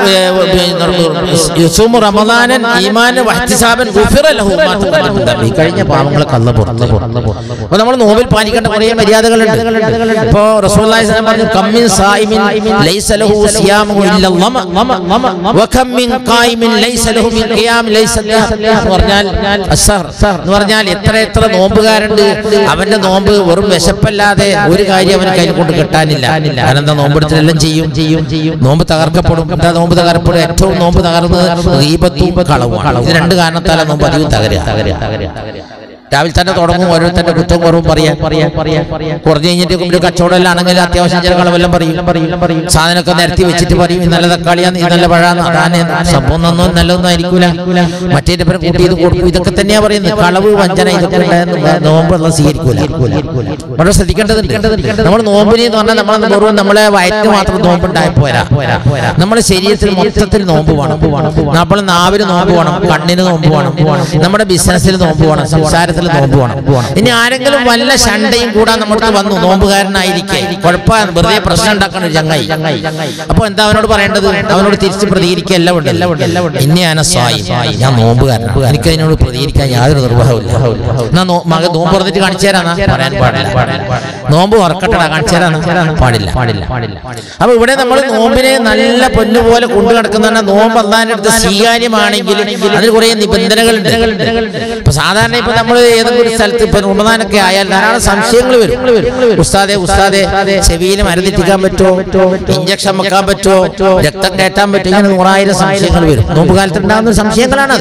യുസൂമു റമദാനൻ ഈമാനൻ വഹ്തിസാബൻ ഗുഫിറ ലഹു മാ തഖദ്ദമ മിൻ ദംബിഹി. കഴിഞ്ഞ പാവങ്ങളൊക്കെ അല്ല പുറത്ത് അപ്പൊ നമ്മൾ നോമ്പിൽ പാലിക്കേണ്ട കുറേ മര്യാദകളുണ്ട് ഇപ്പോ റസൂലുള്ളാഹി സ്വല്ലല്ലാഹു അലൈഹി വസല്ലം പറഞ്ഞു കമ്മിൻ സായിമിൻ ലൈസ ലഹു സിയാമു ഇല്ല ലമ വകം മിൻ ഖായിമിൻ ലൈസ ലഹു മിൻ ഖിയാം ലൈസ ലഹു എന്ന് പറഞ്ഞാൽ അസ്സഹർ എന്ന് പറഞ്ഞാൽ എത്ര എത്ര നോമ്പുകാരുണ്ട് അവന്റെ നോമ്പ് വെറും വിശപ്പല്ലാതെ ഒരു കാര്യം അവന് കയ്യിൽ കൊണ്ട് കിട്ടാനില്ല അനന്ത നോമ്പെടുത്തിലെല്ലാം ചെയ്യും ചെയ്യും ചെയ്യും നോമ്പ് തകർക്കപ്പെടും എന്താ നോമ്പ് തകർപ്പെടും ഏറ്റവും നോമ്പ് തകർന്നത് ഗീബത്തും കളവും ഇത് രണ്ട് കാരണത്താലാണ് നോമ്പ് അധികം തകരുക തകരുക തകരുക രാവിലെ തന്നെ തുടങ്ങും ഓരോരുത്തരുടെ കുറ്റവും കുറവും പറയാം പറയാം പറയാം കുറഞ്ഞു കഴിഞ്ഞിട്ട് ഒരു കച്ചവടം ആണെങ്കിൽ അത്യാവശ്യം ചില കളവെല്ലാം പറയും പറയും പറയും സാധനമൊക്കെ നിരത്തി വെച്ചിട്ട് പറയും ഇത് നല്ല തക്കാളിയാന്ന് ഇത് നല്ല പഴാന്ന് അതാണ് സംഭവം നന്നും നല്ലതൊന്നും ആയിരിക്കൂല മറ്റേ പേരെ കൂട്ടി ഇത് കൊടുക്കും ഇതൊക്കെ തന്നെയാ പറയുന്നത് കളവ് വഞ്ചന ഇതൊക്കെ ഉണ്ടായെന്ന് നോമ്പുള്ള സ്വീകരിക്കൂല വളരെ ശ്രദ്ധിക്കേണ്ടതുണ്ട് നമ്മൾ നോമ്പിന് എന്ന് പറഞ്ഞാൽ നമ്മൾ വെറും നമ്മളെ വയറ്റ് മാത്രം നോമ്പുണ്ടായ പോരാ നമ്മുടെ ശരീരത്തിൽ മൊത്തത്തിൽ നോമ്പ് വേണം നമ്മൾ നാവിന് നോമ്പ് വേണം കണ്ണിന് നോമ്പ് വേണം നമ്മുടെ ബിസിനസ്സിൽ നോമ്പ് വേണം സംസാരത്തിൽ നോമ്പ് വേണം ഇനി ആരെങ്കിലും വല്ല ശണ്ടയും കൂടാൻ നമ്മുടെ വന്നു നോമ്പുകാരനായിരിക്കെ കുഴപ്പമാണ് വെറുതെ പ്രശ്നം ഉണ്ടാക്കണം ഒരു ചങ്ങായി അപ്പൊ എന്താ അവനോട് പറയേണ്ടത് അവനോട് തിരിച്ച് പ്രതികരിക്കല്ല ഉണ്ട് ഇന്നെയാണ് സ്വായി ഞാൻ നോമ്പുകാരനാണ് എനിക്ക് അതിനോട് പ്രതികരിക്കാൻ യാതൊരു നിർവാഹമില്ല എന്നാ നോ- മകൻ നോമ്പ് പറഞ്ഞിട്ട് കാണിച്ചു തരാന്നാ പറയാൻ പാടില്ല നോമ്പ് ഉറക്കട്ടടാ കാണിച്ചു തരാന്ന് പാടില്ല പാടില്ല അപ്പൊ ഇവിടെ നമ്മൾ നോമ്പിനെ നല്ല പൊന്നുപോലെ കൊണ്ടു നടക്കുന്ന നോമ്പ് അള്ളാന്റെ അടുത്ത് സ്വീകാര്യമാണെങ്കിൽ അതിന് കുറെ നിബന്ധനകളുണ്ട് ഇപ്പൊ സാധാരണ ഇപ്പൊ നമ്മൾ ഏതെങ്കിലും ഒരു സ്ഥലത്ത് ഇപ്പൊ റമദാനൊക്കെ ആയാൽ ധാരാളം സംശയങ്ങൾ വരും ഉസ്താദെ ഉസ്താദെ ചെവിയിൽ മരുന്നിട്ടിക്കാൻ പറ്റുമോ ഇഞ്ചക്ഷൻ വെക്കാൻ പറ്റുമോ രക്തം കയറ്റാൻ പറ്റുമോ ഇങ്ങനെ നൂറായിരം സംശയങ്ങൾ വരും നോമ്പ് കാലത്ത് ഉണ്ടാകുന്ന സംശയങ്ങളാണ്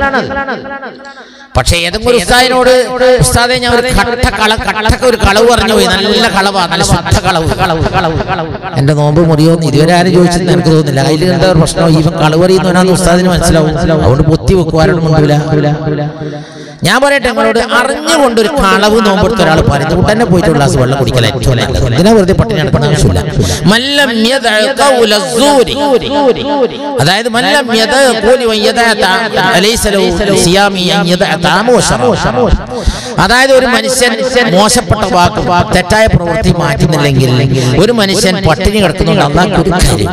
പക്ഷേ ഏതെങ്കിലും ഒരു ഉസ്താദിനോട് ഉസ്താദെ ഞാൻ ഒരു കട്ട കള കട്ടക്ക് ഒരു കളവ് പറഞ്ഞു പോയി നല്ല കളവാ നല്ല ശുദ്ധ കളവ് കളവ് കളവ് എന്റെ നോമ്പ് മുറിയോന്ന് ഇതുവരെ ആരും ചോദിച്ചെന്ന് എനിക്ക് തോന്നുന്നില്ല അതിൽ എന്താ ഒരു പ്രശ്നം ഇവൻ കളവ് അറിയുന്നവനാന്ന് ഉസ്താദിന് മനസ്സിലാവും അതുകൊണ്ട് പൊത്തി വെക്കും ആരോടും മുണ്ടില്ല ഞാൻ പറയട്ടെ നിങ്ങളോട് അറിഞ്ഞുകൊണ്ട് ഒരു കളവ് നോമ്പെടുത്ത ഒരാൾ പറയുന്നത് കൊണ്ട് തന്നെ പോയിട്ട് ഒരു ഗ്ലാസ് വെള്ളം കുടിക്കല ഏറ്റവും നല്ലത് എന്തിനാ വെറുതെ പട്ടിണി നടക്കുന്ന ആവശ്യമില്ല മല്ലം യദഅ ഖൗല الزور. അതായത് മല്ലം യദഅ ഖൗലി വയദഅ തഅ- അലൈസ ലഹു സിയാമി അൻ യദഅ തഅമ വശറബ. അതായത് ഒരു മനുഷ്യൻ മോശപ്പെട്ട വാക്ക് തെറ്റായ പ്രവൃത്തി മാറ്റുന്നില്ലെങ്കിൽ ഒരു മനുഷ്യൻ പട്ടിണി കിടക്കുന്നുണ്ട് അള്ളാഹ് ഒരു കാര്യം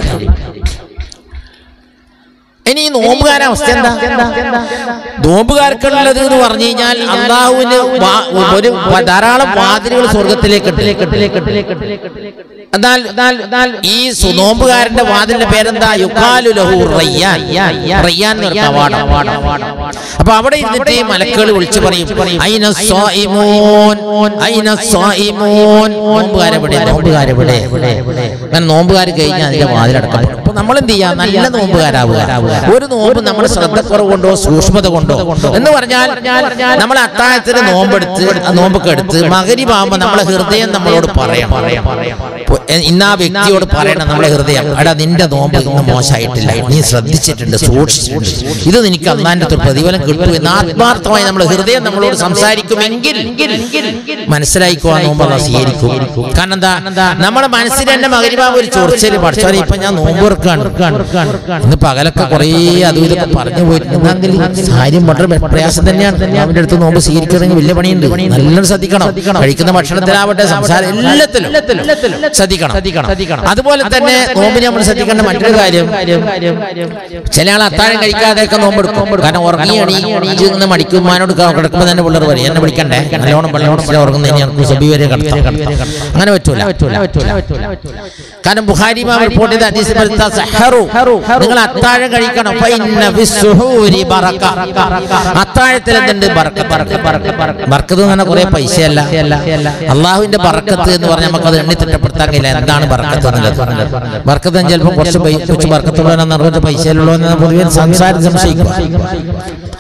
ഇനി ഈ നോമ്പുകാരുടെ അവസ്ഥ എന്താ നോമ്പുകാർക്കുള്ളത് എന്ന് പറഞ്ഞു കഴിഞ്ഞാൽ അള്ളാഹുവിന് വാ- ഒരു ധാരാളം വാതിലുകൾ സ്വർഗത്തിലേക്ക് എന്നാൽ എന്നാൽ ഈ സു- നോമ്പുകാരന്റെ വാതിലിന്റെ പേരെന്താ യുക്കാലു ലഹു റയ്യാൻ റയ്യാൻ എന്ന് പറഞ്ഞ കവാടം അപ്പൊ അവിടെ ഇരുന്നിട്ട് ഈ മലക്കുകൾ വിളിച്ചു പറയും അയിന സ്വായിമൂൻ അയിന സ്വായിമൂൻ നോമ്പുകാരെവിടെ നോമ്പുകാരെവിടെ അങ്ങനെ നോമ്പുകാർ കഴിഞ്ഞാൽ അതിന്റെ വാതിലടക്കപ്പെടും അപ്പൊ നമ്മൾ എന്ത് ചെയ്യാം നല്ല നോമ്പുകാരാവുക ഒരു നോമ്പ് നമ്മൾ ശ്രദ്ധക്കുറവ് കൊണ്ടോ സൂക്ഷ്മത കൊണ്ടോ എന്ന് പറഞ്ഞാൽ നമ്മൾ അത്താഴത്തിന് നോമ്പെടുത്ത് ആ നോമ്പൊക്കെ എടുത്ത് മകരിവാകുമ്പോ നമ്മളെ ഹൃദയം നമ്മളോട് പറയാം ഇപ്പൊ ഇന്ന് ആ വ്യക്തിയോട് പറയണം നമ്മളെ ഹൃദയം എടാ നിന്റെ നോമ്പ് ഇന്ന് മോശമായിട്ടില്ല നീ ശ്രദ്ധിച്ചിട്ടുണ്ട് സൂക്ഷിച്ചിട്ടുണ്ട് ഇത് നിനക്ക് അന്നാന്റെ ഒരു പ്രതിഫലം കിട്ടും എന്ന് ആത്മാർത്ഥമായി നമ്മുടെ ഹൃദയം നമ്മളോട് സംസാരിക്കുമെങ്കിൽ മനസ്സിലായിക്കോ ആ നോമ്പ് അള്ളാഹ് സ്വീകരിക്കും കാരണം എന്താ നമ്മുടെ മനസ്സിൽ എന്റെ മകരിവാവ് ഒരു ചൊറിച്ചല് പഠിച്ചവരെ ഇപ്പൊ ഞാൻ നോമ്പ് തുറക്കാണ് ഇന്ന് പകലൊക്കെ കുറേ അതും ഇതൊക്കെ പറഞ്ഞു പോയിട്ടുണ്ടെങ്കിൽ കാര്യം വളരെ പ്രയാസം തന്നെയാണ് അവന്റെ അടുത്ത് നോമ്പ് സ്വീകരിക്കണമെങ്കിൽ വലിയ പണിയുണ്ട് നല്ലോണം ശ്രദ്ധിക്കണം കഴിക്കുന്ന ഭക്ഷണത്തിലാവട്ടെ സംസാരം എല്ലാത്തിലും ശ്രദ്ധിക്കണം അതുപോലെ തന്നെ നോമ്പിന് നമ്മൾ ശ്രദ്ധിക്കേണ്ട മറ്റൊരു കാര്യം ചില ആൾ അത്താഴം കഴിക്കാതെയൊക്കെ നോമ്പെടുക്കും കാരണം ഉറങ്ങി എണീച്ച് നിന്ന് മടിക്കും ഉമ്മാനോട് ക- കിടക്കുമ്പോൾ തന്നെ പിള്ളേർ പറയും എന്നെ വിളിക്കണ്ടേ നല്ലോണം വെള്ളം ഉറങ്ങുന്നതിന് ഞങ്ങൾക്ക് സുബി വരെ കിടത്താം അങ്ങനെ പറ്റൂല കാരണം ബുഖാരി ഇമാം റിപ്പോർട്ട് ചെയ്ത ഹദീസിൽ വരുത്ത സഹറു നിങ്ങൾ അത്താഴം കഴിക്കണം ഫഇന്ന ഫിസ്സുഹൂരി ബറക അത്താഴത്തിൽ എന്തുണ്ട് ബർക്കത്ത് ബർക്കത്ത് എന്ന് പറഞ്ഞാൽ കുറെ പൈസയല്ല അള്ളാഹുവിന്റെ ബർക്കത്ത് എന്ന് പറഞ്ഞാൽ നമുക്ക് അത് എണ്ണി തിട്ടപ്പെടുത്താൻ കഴിയില്ല എന്താണ് ബർക്കത്ത് എന്നുള്ളത് ബർക്കത്ത് എന്ന് ചിലപ്പോൾ കുറച്ച് പൈ- കുറച്ച് ബർക്കത്തുള്ളവനെന്ന് പറഞ്ഞ പൈസയിലുള്ളവനെന്ന് പൊതുവെ സംസാരം സംശയിക്കും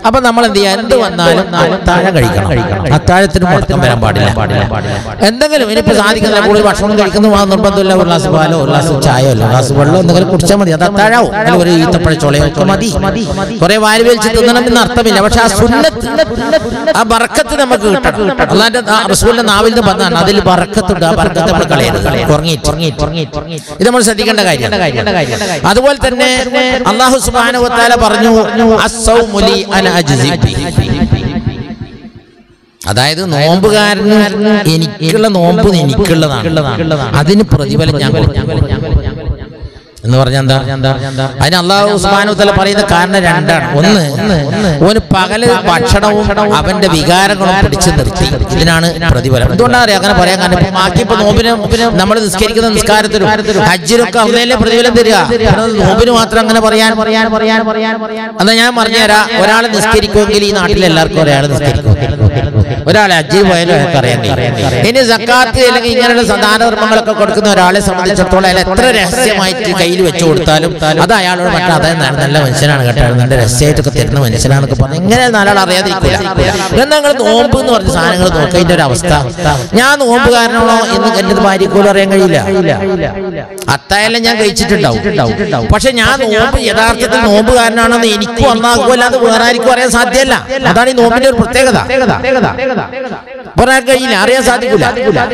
അപ്പൊ നമ്മൾ എന്ത് ചെയ്യാ എന്ത് വന്നാലും അത്താഴം കഴിക്കണം അത്താഴത്തിന് മുടക്കം വരാൻ പാടില്ല എന്തെങ്കിലും ഇനിയിപ്പോ സാധിക്കുന്നില്ല കൂടുതൽ ഭക്ഷണം കഴിക്കുന്ന നിർബന്ധമില്ല ഒരു ഗ്ലാസ് പാലോ ഒരു ഗ്ലാസ് ചായയോ ഒരു ഗ്ലാസ് വെള്ളം എന്തെങ്കിലും കുടിച്ചാൽ മതി അത് അത്താഴാവും അല്ലെങ്കിൽ ഒരു ഈത്തപ്പഴ ചുളയോ ഒക്കെ മതി കുറെ വാരി വലിച്ച് തിന്നണം എന്ന് അർത്ഥമില്ല പക്ഷെ ആ സുന്നത്ത് ആ ബർക്കത്ത് നമുക്ക് കിട്ടണം അല്ലാണ്ട് റസൂലിന്റെ നാവിൽ നിന്ന് പറഞ്ഞാണ് അതിൽ ബർക്കത്തുണ്ട് ആ ബർക്കത്ത് നമ്മൾ കളയരുത് ഉറങ്ങി ഉറങ്ങി ഉറങ്ങി ഇത് നമ്മൾ ശ്രദ്ധിക്കേണ്ട കാര്യം അതുപോലെ തന്നെ അള്ളാഹു സുബ്ഹാനഹു വതആല പറഞ്ഞു അസ്സൗമു ലി അന അജ്സി ബിഹി. അതായത് നോമ്പുകാരന് എനിക്കുള്ള നോമ്പ് എനിക്കുള്ളതാണ് അതിന് പ്രതിഫലം ഞാൻ കൊടുക്കും എന്ന് പറഞ്ഞാൽ എന്താ അതിന് അള്ളാഹു ഉസ്മാനു തല പറയുന്ന കാരണം രണ്ടാണ് ഒന്ന് ഓന് പകല് ഭക്ഷണവും അവന്റെ വികാരങ്ങളും പിടിച്ചു നിർത്തി ഇതിനാണ് പ്രതിഫലം എന്തുകൊണ്ടാണ് അറിയാം അങ്ങനെ പറയാൻ കാരണം ഇപ്പൊ ബാക്കി ഇപ്പൊ നോമ്പിന് നമ്മൾ നിസ്കരിക്കുന്ന നിസ്കാരത്തിലും ഹജ്ജിലൊക്കെ അന്നേലെ പ്രതിഫലം തരിക ഇവിടെ നോമ്പിന് മാത്രം അങ്ങനെ പറയാൻ പറയാൻ പറയാൻ പറയാൻ എന്നാ ഞാൻ പറഞ്ഞുതരാം ഒരാൾ നിസ്കരിക്കുമെങ്കിൽ ഈ നാട്ടിൽ എല്ലാവർക്കും ഒരാൾ നിസ്കരിക്കും ഒരാൾ ഹജ്ജിൽ പോയാലും അയാൾക്ക് അറിയാൻ ഇനി സക്കാത്ത് അല്ലെങ്കിൽ ഇങ്ങനെയുള്ള ദാനധർമ്മങ്ങളൊക്കെ കൊടുക്കുന്ന ഒരാളെ സംബന്ധിച്ചിടത്തോളം അയാൾ എത്ര രഹസ്യമായിട്ട് കയ്യിൽ വെച്ചു കൊടുത്താലും അത് അയാളോട് മറ്റേ അതായത് നല്ല- നല്ല മനുഷ്യനാണ് കേട്ടോ അയാൾ നല്ല രഹസ്യമായിട്ടൊക്കെ തരുന്ന മനുഷ്യനാണെന്നൊക്കെ പറഞ്ഞു ഇങ്ങനെ നാലാൾ അറിയാതിരിക്കില്ല എന്നാൽ നിങ്ങൾ നോമ്പ് എന്ന് പറഞ്ഞ സാധനങ്ങൾ നോക്കേണ്ട ഒരു അവസ്ഥ ഞാൻ നോമ്പുകാരനാണോ എന്ന് എന്റെ ഭാര്യക്ക് പോലും അറിയാൻ കഴിയില്ല അത്തായെല്ലാം ഞാൻ കഴിച്ചിട്ടുണ്ടാവും പക്ഷെ ഞാൻ നോമ്പ് യഥാർത്ഥത്തിൽ നോമ്പുകാരനാണെന്ന് എനിക്കും അന്നാകുമല്ലാതെ വേറെ ആർക്കും അറിയാൻ സാധ്യമല്ല അതാണ് ഈ നോമ്പിന്റെ ഒരു പ്രത്യേകത പറയാൻ കഴിയില്ല അറിയാൻ സാധിക്കില്ല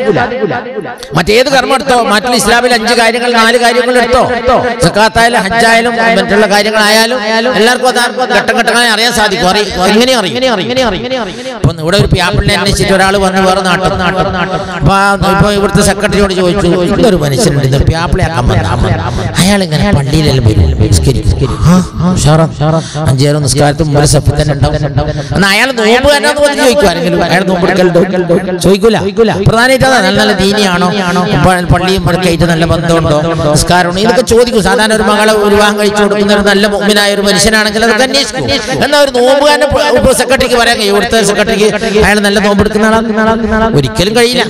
മറ്റേത് കർമ്മം എടുത്തോ മറ്റുള്ള ഇസ്ലാമിൽ അഞ്ച് കാര്യങ്ങൾ നാല് കാര്യങ്ങൾ എടുത്തോ സക്കാത്തായാലും ഹജ്ജായാലും മറ്റുള്ള കാര്യങ്ങളായാലും എല്ലാവർക്കും അത് ഘട്ടം ഘട്ടങ്ങളായി അറിയാൻ സാധിക്കും അറി- എങ്ങനെ അറിയും ഇപ്പൊ ഇവിടെ ഒരു പ്യാപ്പിളിനെ അന്വേഷിച്ചിട്ട് ഒരാൾ വന്ന് വേറെ നാട്ടിൽ നാട്ടിൽ അപ്പൊ ആ ഇപ്പൊ ഇവിടുത്തെ സെക്രട്ടറിയോട് ചോദിച്ചു ഇതൊരു മനുഷ്യനുണ്ട് ഇത് പ്യാപ്പിളെ ആക്കാൻ വന്ന അയാൾ ഇങ്ങനെ പള്ളിയിലെല്ലാം വരും നിസ്കരിക്കും. ആ, ആ, ഉഷാറാ, അഞ്ചേരോ നിസ്കാരത്തിന് മുമ്പ് സഫിൽ തന്നെ ഉണ്ടാവും എന്നാ അയാൾ നോമ്പ് തന്നെ വന്ന് ചോദിക്കും ആരെങ്കിലും അയാൾ നോമ്പ് എടുക്കലുണ്ടോ ചോദിക്കൂല പ്രധാനമായിട്ട് അതാ നല്ല നല്ല ദീനിയാണോ പ- പള്ളിയും പടക്കായിട്ട് നല്ല ബന്ധമുണ്ടോ നിസ്കാരമുണ്ടോ ഇതൊക്കെ ചോദിക്കും സാധാരണ ഒരു മകളെ ഒരു വിവാഹം കഴിച്ചു കൊടുക്കുന്ന ഒരു നല്ല മുമ്പിനായ ഒരു മനുഷ്യനാണെങ്കിൽ അതൊക്കെ അന്വേഷിക്കും എന്നാൽ ഒരു നോമ്പുകാരനെ ഇപ്പൊ സെക്രട്ടറിക്ക് പറയാൻ കഴിയും ഇവിടുത്തെ സെക്രട്ടറിക്ക് അയാൾ നല്ല നോമ്പ് എടുക്കുന്ന ആളാണ് ഒരിക്കലും കഴിയില്ല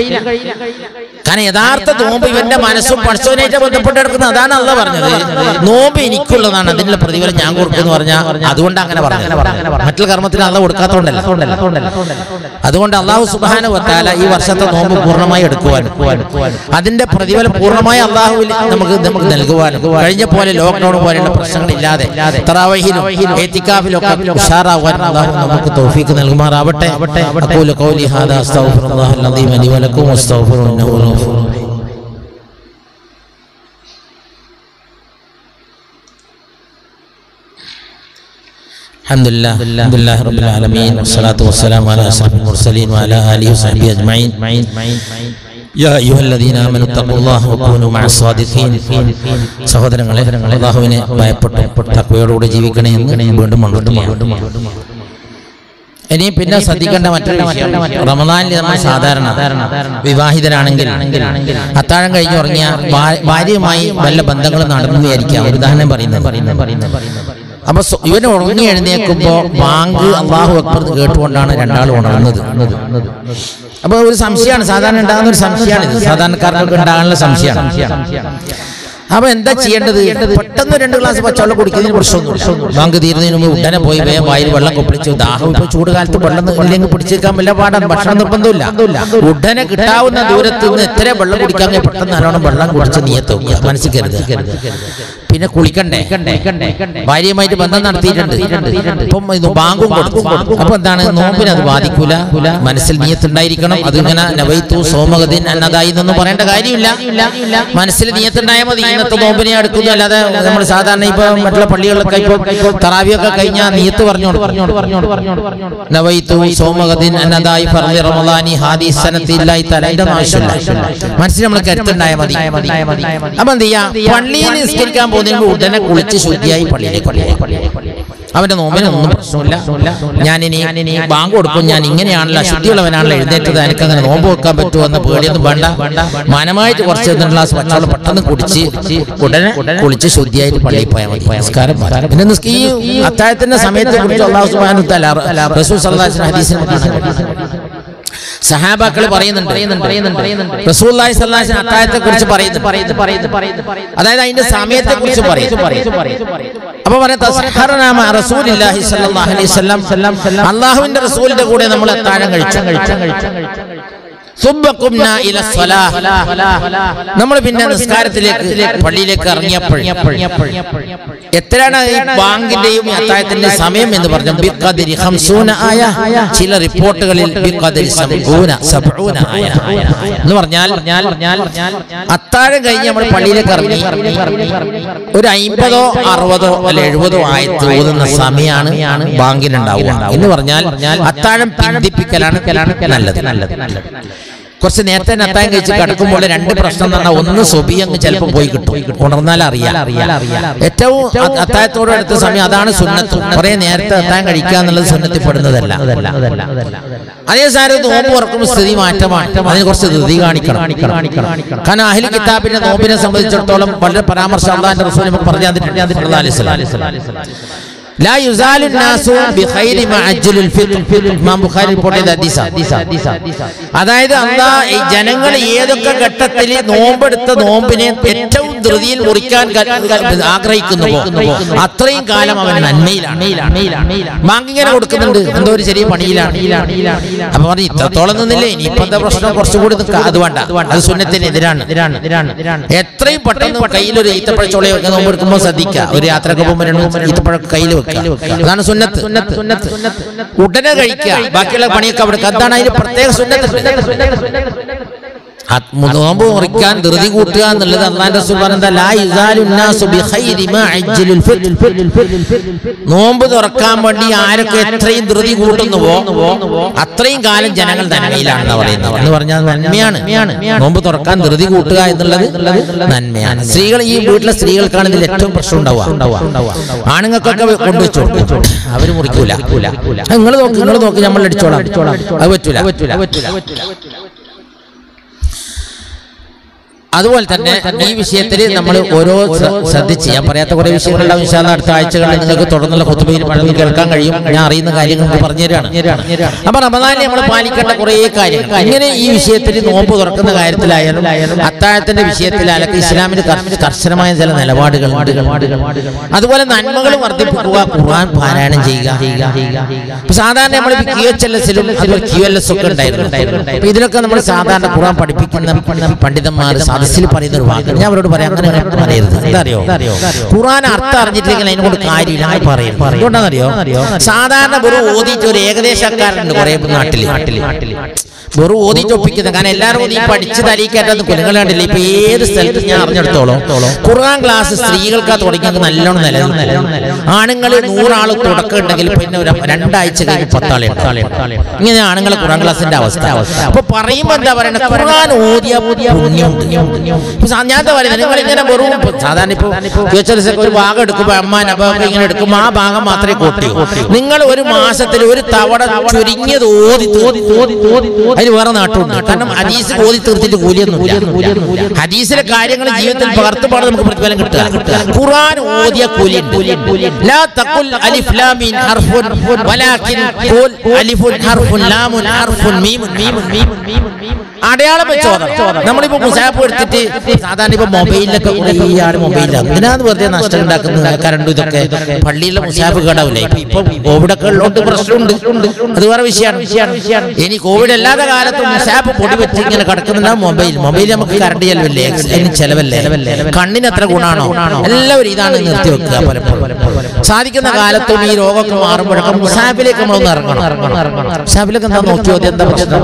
കാരണം യഥാർത്ഥ നോമ്പ് ഇവന്റെ മനസ്സും പഠിച്ചവനായിട്ട് ബന്ധപ്പെട്ട് കിടക്കുന്ന അതാണ് അല്ല പറഞ്ഞത് നോമ്പ് എനിക്കുള്ളതാണ് അതിനുള്ള പ്രതിഫലം ഞാൻ കൊടുക്കുമെന്ന് പറഞ്ഞാൽ അതുകൊണ്ട് അങ്ങനെ പറഞ്ഞു മറ്റുള്ള കർമ്മത്തിന് അല്ല കൊടുക്കാത്തോണ്ടല്ല അതുകൊണ്ട് അള്ളാഹു സുബാന വത്താല ഈ വർഷത്തെ നോമ്പ് പൂർണ്ണമായി എടുക്കുവാനും അതിന്റെ പ്രതിഫലം പൂർണ്ണമായി അള്ളാഹുവിൽ നമുക്ക് നമുക്ക് നൽകുവാനും കഴിഞ്ഞ പോലെ ലോക്ക്ഡൌൺ പോലെയുള്ള പ്രശ്നങ്ങളില്ലാതെ തറാവഹിലും ഏത്തിക്കാഫിലും ഒക്കെ ഉഷാറാവാൻ അള്ളാഹു നമുക്ക് തൗഫീക്ക് നൽകുമാറാവട്ടെ അഖൂലു ഖൗലി ഹാദാ അസ്തഗ്ഫിറുല്ലാഹൽ അലീം ലി വലക്കും വസ്തഗ്ഫിറു ഇന്നഹു ഗഫൂറുർ الحمد لله الحمد لله رب العالمين والصلاة والسلام على أشرف المرسلين وعلى آله وصحبه أجمعين يا أيها الذين آمنوا اتقوا الله وكونوا مع الصادقين സഹോദരങ്ങളെ അള്ളാഹുവിനെ ഭയപ്പെട്ടു തക്വയോടുകൂടി ജീവിക്കണേ എന്ന് വീണ്ടും വീണ്ടും ഇനി പിന്നെ ശ്രദ്ധിക്കേണ്ട മറ്റൊരു വിഷയം റമദാനിൽ നമ്മൾ സാധാരണ വിവാഹിതരാണെങ്കിൽ അത്താഴം കഴിഞ്ഞ് ഉറങ്ങിയ ഭാ- ഭാര്യയുമായി വല്ല ബന്ധങ്ങളും നടന്നു വിചാരിക്കാം ഒരു ഉദാഹരണം പറയുന്നത് അപ്പൊ സ്വ- ഇവന് ഉറങ്ങി എഴുന്നേൽക്കുമ്പോ ബാങ്ക് അള്ളാഹു അക്ബർ എന്ന് കേട്ടുകൊണ്ടാണ് രണ്ടാൾ ഉണർന്നത് അപ്പൊ ഒരു സംശയമാണ് സാധാരണ ഉണ്ടാകുന്ന ഒരു സംശയമാണ് ഇത് സാധാരണക്കാർക്കൊക്കെ ഉണ്ടാകാനുള്ള സംശയമാണ് അപ്പൊ എന്താ ചെയ്യേണ്ടത് പെട്ടെന്ന് രണ്ട് ഗ്ലാസ് പച്ചവെള്ളം കുടിക്കുന്നതിന് പ്രശ്നമൊന്നുമില്ല ബാങ്ക് തീരുന്നതിന് മുമ്പ് ഉടനെ പോയി വേഗം വായിൽ വെള്ളം കൊപ്പിടിച്ചു ദാഹം ഇപ്പൊ ചൂട് കാലത്ത് വെള്ളം ഇല്ലെങ്കിൽ പിടിച്ചേക്കാൻ വല്ല പാടാണ് ഭക്ഷണം നിർബന്ധമില്ല ഉടനെ കിട്ടാവുന്ന ദൂരത്ത് നിന്ന് എത്ര വെള്ളം കുടിക്കാൻ കഴിയും പെട്ടെന്ന് നല്ലോണം വെള്ളം കുടിച്ച് നീയത്തോ മനസ്സിൽ കരുത് പിന്നെ കുളിക്കണ്ടേ ഭാര്യയുമായിട്ട് ബന്ധം നടത്തിയിട്ടുണ്ട് ഇപ്പം ഇത് ബാങ്കും കൊടുത്തു അപ്പൊ എന്താണ് നോമ്പിന് അത് ബാധിക്കൂല മനസ്സിൽ നീയത്തുണ്ടായിരിക്കണം അതിങ്ങനെ നവൈത്തു സോമഗതിൻ എന്നതായി എന്നൊന്നും പറയേണ്ട കാര്യമില്ല മനസ്സിൽ നീയത്തുണ്ടായാൽ മതി ഇന്നത്തെ നോമ്പിനെ എടുക്കുന്നു അല്ലാതെ നമ്മൾ സാധാരണ ഇപ്പൊ മറ്റുള്ള പള്ളികളിലൊക്കെ ഇപ്പൊ തറാവിയൊക്കെ കഴിഞ്ഞാൽ നീയത്ത് പറഞ്ഞോട് നവൈത്തു സോമഗതിൻ എന്നതായി ഫർളി റമദാനി ഹാദി സനത്തില്ലായി തലയുടെ ആവശ്യമില്ല മനസ്സിൽ നമ്മൾ കരുത്തുണ്ടായാൽ മതി അപ്പൊ എന്ത് ചെയ്യാ പള്ളിയിൽ നിസ്കരിക്കാൻ പോകുന്നതിന് മുമ്പ് ഉടനെ കുളിച്ച് ശുദ്ധിയായി പള്ളിയിലേക്ക് പള്ളിയിലേക്ക് അവന്റെ നോമ്പിന് ഒന്നും പ്രശ്നമില്ല ഞാൻ ഇനി ബാങ്ക് കൊടുക്കും ഞാൻ ഇങ്ങനെയാണല്ലോ അശുദ്ധിയുള്ളവനാണല്ലോ എഴുന്നേറ്റത് എനിക്ക് അങ്ങനെ നോമ്പ് വെക്കാൻ പറ്റുമോ എന്ന പേടിയൊന്നും വേണ്ട മനമായിട്ട് കുറച്ച് ഒരു ഗ്ലാസ് പച്ചവെള്ളം പെട്ടെന്ന് കുടിച്ച് ഉടനെ കുളിച്ച് ശുദ്ധിയായിട്ട് പള്ളിയിൽ പോയാൽ മതി നമസ്കാരം മാറ്റാം. പിന്നെ നിസ്ക- ഈ അത്താഴത്തിന്റെ സമയത്തെ കുറിച്ച് അള്ളാഹു സുബ്ഹാനഹു വ തആല റസൂൽ സല്ലല്ലാഹു അലൈഹി വസല്ലം ഹദീസിൽ കാണാൻ കഴിയും. സഹാബാക്കൾ പറയുന്നുണ്ട് റസൂലുള്ളാഹി സ്വല്ലല്ലാഹു അലൈഹി വസല്ലം അത്താഴത്തെ കുറിച്ച് പറയുന്നു അതായത് അതിന്റെ സമയത്തെ കുറിച്ച് പറയും അപ്പൊ പറയാം തസ്ഹറനാമ റസൂലുള്ളാഹി സ്വല്ലല്ലാഹു അലൈഹി വസല്ലം അല്ലാഹുവിന്റെ റസൂലിന്റെ കൂടെ നമ്മൾ അത്താഴം കഴിച്ചു സുബ്ബഖുംന ഇല സ്വലാഹ് നമ്മൾ പിന്നെ നിസ്കാരത്തിലേക്ക് പള്ളിയിലേക്ക് ഇറങ്ങിയപ്പോൾ എത്രയാണ് ഈ ബാങ്കിന്റെയും ഈ അത്താഴത്തിന്റെ സമയം എന്ന് പറഞ്ഞു ബിഖദരി ഖംസൂന ആയ ചില റിപ്പോർട്ടുകളിൽ ബിഖദരി സബ്ഊന സബ്ഊന ആയ എന്ന് പറഞ്ഞാൽ അത്താഴം കഴിഞ്ഞ് നമ്മൾ പള്ളിയിലേക്ക് ഇറങ്ങി ഒരു അയിമ്പതോ അറുപതോ അല്ല എഴുപതോ ആയത്ത് ഓതുന്ന സമയമാണ് ബാങ്കിനുണ്ടാവുക എന്ന് പറഞ്ഞാൽ അത്താഴം പിന്തിപ്പിക്കലാണ് നല്ലത് നല്ലത് നല്ലത് കുറച്ച് നേരത്തെ തന്നെ അത്താഴം കഴിച്ച് കിടക്കുമ്പോൾ രണ്ട് പ്രശ്നം എന്ന് പറഞ്ഞാൽ ഒന്ന് സ്വബി അങ്ങ് ചിലപ്പോൾ പോയി കിട്ടും ഉണർന്നാൽ അറിയാം ഏറ്റവും അ- അത്താഴത്തോട് അടുത്ത സമയം അതാണ് സുന്നത്ത് കുറെ നേരത്തെ അത്താഴം കഴിക്കുക എന്നുള്ളത് സുന്നത്തിൽ പെടുന്നതല്ല അതേ സാരം നോമ്പ് തുറക്കുമ്പോൾ സ്ഥിതി മാറ്റമാണ് അതിന് കുറച്ച് ധൃതി കാണിക്കണം കാരണം അഹിലി കിതാബിന്റെ നോമ്പിനെ സംബന്ധിച്ചിടത്തോളം വളരെ പരാമർശം അള്ളാഹിന്റെ റസൂൽ നമുക്ക് പറഞ്ഞു തന്നിട്ടുണ്ട് സല്ലല്ലാഹു അലൈഹി വസല്ലം. ലാ യുസാലു നാസു ബിഖൈരി മഅജ്ജലുൽ ഫിത്ർ ഇമാം ബുഖാരി റിപ്പോർട്ട് ചെയ്ത ഹദീസാ അതായത് അല്ലാ ഈ ജനങ്ങൾ ഏതൊക്കെ ഘട്ടത്തിൽ നോമ്പെടുത്ത നോമ്പിനെ ഏറ്റവും ധൃതിയിൽ മുറിക്കാൻ ക- ക- ആഗ്രഹിക്കുന്നുവോ അത്രയും കാലം അവൻ നന്മയിലാണ് ബാങ്ക് ഇങ്ങനെ കൊടുക്കുന്നുണ്ട് എന്തോ ഒരു ചെറിയ പണിയിലാണ് അപ്പൊ പറഞ്ഞു ഇത്രത്തോളം നിന്നില്ലേ ഇനിയിപ്പോ എന്താ പ്രശ്നം കുറച്ചുകൂടി നിൽക്കാം അത് വേണ്ട അത് സുന്നത്തിനെതിരാണ് എത്രയും പെട്ടെന്ന് കയ്യിൽ ഒരു ഈത്തപ്പഴച്ചോളി വെക്കാൻ നോമ്പ് എടുക്കുമ്പോൾ ശ്രദ്ധിക്കുക ഒരു യാത്രക്ക് പോകുമ്പോൾ രണ്ട് ഈത്തപ്പഴം കയ്യിൽ വെക്കുക അതാണ് സുന്നത്ത് ഉടനെ കഴിക്കുക ബാക്കിയുള്ള പണിയൊക്കെ അവിടെ അതാണ് അതിന് പ്രത്യേക സുന്നത്ത് അത് നോമ്പ് മുറിക്കാൻ ധൃതി കൂട്ടുക എന്നുള്ളത് അള്ളാന്റെ റസൂൽ പറഞ്ഞത് ലാ യുസാലു നാസു ബിഖൈരി മാ അജ്ജലുൽ ഫിത്ർ. നോമ്പ് തുറക്കാൻ വേണ്ടി ആരൊക്കെ എത്രയും ധൃതി കൂട്ടുന്നുവോ അത്രയും കാലം ജനങ്ങൾ നന്മയിലാണെന്ന് പറയുന്നത് എന്ന് പറഞ്ഞാൽ നന്മയാണ് നോമ്പ് തുറക്കാൻ ധൃതി കൂട്ടുക എന്നുള്ളത് നന്മയാണ് സ്ത്രീകൾ ഈ വീട്ടിലെ സ്ത്രീകൾക്കാണ് ഇതിൽ ഏറ്റവും പ്രശ്നം ഉണ്ടാവുക ആണുങ്ങൾക്കൊക്കെ കൊണ്ടുവച്ചു കൊടുക്കും അവര് മുറിക്കൂല നിങ്ങൾ നോക്ക് നിങ്ങൾ നോക്ക് നമ്മൾ അടിച്ചോളാം അത് പറ്റൂല പറ്റൂല അതുപോലെ തന്നെ ഈ വിഷയത്തിൽ നമ്മൾ ഓരോ ശ്ര- ശ്രദ്ധിച്ച് ഞാൻ പറയാത്ത കുറെ വിഷയങ്ങളുണ്ടാവും വിശാല അടുത്ത ആഴ്ചകളിൽ നിങ്ങൾക്ക് തുടർന്നുള്ള കുത്തുബയിൽ പലതും കേൾക്കാൻ കഴിയും ഞാൻ അറിയുന്ന കാര്യങ്ങൾ നിങ്ങൾക്ക് പറഞ്ഞുതരാണ് അപ്പൊ റമദാനിൽ നമ്മൾ പാലിക്കേണ്ട കുറെ കാര്യങ്ങൾ ഇങ്ങനെ ഈ വിഷയത്തിൽ നോമ്പ് തുറക്കുന്ന കാര്യത്തിലായാലും അത്താഴത്തിന്റെ വിഷയത്തിലായാലും ഇസ്ലാമിന് കർ- കർശനമായ ചില നിലപാടുകളുണ്ട് അതുപോലെ നന്മകൾ വർദ്ധിപ്പിക്കുക ഖുർആൻ പാരായണം ചെയ്യുക ഇപ്പൊ സാധാരണ നമ്മൾ ക്യു എച്ച് എൽ എസിലും അതുപോലെ ക്യു എൽ എസ് ഒക്കെ ഉണ്ടായിരുന്നു അപ്പൊ ഇതിലൊക്കെ നമ്മൾ സാധാരണ ഖുർആൻ പഠിപ്പിക്കുന്ന പണ്ഡിതന്മാർ സദസ്സിൽ പറയുന്ന ഒരു വാക്ക് ഞാൻ അവരോട് പറയാം അങ്ങനെ അങ്ങ് പറയരുത് എന്താ അറിയോ ഖുർആൻ അർത്ഥം അറിഞ്ഞിട്ടില്ലെങ്കിൽ അതിനോട് കാര്യമില്ല അങ്ങനെ പറയും എന്തുകൊണ്ടാണെന്നറിയോ സാധാരണ വെറും ഓതിയിട്ട് ഒരു ഏകദേശക്കാരുണ്ട് കുറെ നാട്ടില് നാട്ടില് വെറും ഓതിയിട്ട് ഒപ്പിക്കുന്നത് കാരണം എല്ലാവരും ഓതി പഠിച്ച് തലീക്കേറ്റത് കുലങ്ങൾ കണ്ടില്ല ഇപ്പൊ ഏത് സ്ഥലത്ത് ഞാൻ അറിഞ്ഞെടുത്തോളം ഖുർആൻ ക്ലാസ് സ്ത്രീകൾക്കാ തുടങ്ങിയത് നല്ലോണം നിലനിൽക്കും ആണുങ്ങൾ നൂറാൾ തുടക്കം ഉണ്ടെങ്കിൽ പിന്നെ ഒരു രണ്ടാഴ്ച കഴിഞ്ഞ് പത്താളെ ഇങ്ങനെ ആണുങ്ങൾ ഖുർആൻ ക്ലാസിന്റെ അവസ്ഥ അപ്പൊ പറയുമ്പോ എന്താ പറയുന്നത് ഖുർആൻ ഓതിയ പുണ്യമുണ്ട് ഇപ്പൊ സാ- ഞാൻ എന്താ പറയുന്നത് നിങ്ങൾ ഇങ്ങനെ വെറും ഇപ്പൊ സാധാരണ ഇപ്പൊ ടീച്ചേഴ്സ് ഒക്കെ ഒരു ഭാഗം എടുക്കുമ്പോ അമ്മ നബൊക്കെ ഇങ്ങനെ എടുക്കുമ്പോ ആ ഭാഗം മാത്രമേ കൂട്ടിയൂ നിങ്ങൾ ഒരു മാസത്തിൽ ഒരു തവണ ചുരുങ്ങിയത് ഓതി ഓതി ഓതി ഓതി അതിന് വേറെ നാട്ടുണ്ട് കാരണം ഹദീസ് ഓതി തീർത്തിട്ട് കൂലിയൊന്നുമില്ല ഹദീസിലെ കാര്യങ്ങൾ ജീവിതത്തിൽ പകർത്തുമ്പോൾ നമുക്ക് പ്രതിഫലം കിട്ടുക ഖുർആൻ ഓതിയ കൂലിയുണ്ട് ലാ തഖുൽ അലിഫ് ലാം മീം ഹർഫുൻ വലാകിൻ ഖുൽ അലിഫുൻ ഹർഫുൻ ലാമുൻ ഹർഫുൻ മീമുൻ മീമുൻ മീമുൻ മീമുൻ മീമുൻ അടയാളം വെച്ച് ഓതണം നമ്മളിപ്പോ മുസാഫ് എടുത്തിട്ട് സാധാരണ ഇപ്പൊ മൊബൈലിലൊക്കെ കുറേ ആള് മൊബൈലിലാണ് എന്തിനാന്ന് വെറുതെ നഷ്ടം ഉണ്ടാക്കുന്നത് കരണ്ടും ഇതൊക്കെ പള്ളിയിലെ മുസാഫ് കേടാവില്ല ഇപ്പൊ ഇപ്പൊ കോവിഡൊക്കെ ഉള്ളതുകൊണ്ട് പ്രശ്നമുണ്ട് അത് വേറെ വിഷയമാണ് ഇനി കോവിഡ് അല്ലാത്ത കാലത്ത് മുസാഫ് പൊടി വെച്ച് ഇങ്ങനെ കിടക്കുന്നുണ്ടാവും മൊബൈൽ മൊബൈൽ നമുക്ക് കറണ്ട് ചെലവല്ലേ അതിന് ചെലവല്ലേ കണ്ണിന് എത്ര ഗുണാണോ എല്ലാവരും ഇതാണ് നിർത്തി വെക്കുക പലപ്പോഴും സാധിക്കുന്ന കാലത്തും ഈ രോഗമൊക്കെ മാറുമ്പോഴൊക്കെ മുസാഫിലേക്ക് നമ്മളൊന്ന് ഇറങ്ങണം മുസാഫിലേക്ക് എന്താ നോക്കിയോ എന്താ പ്രശ്നം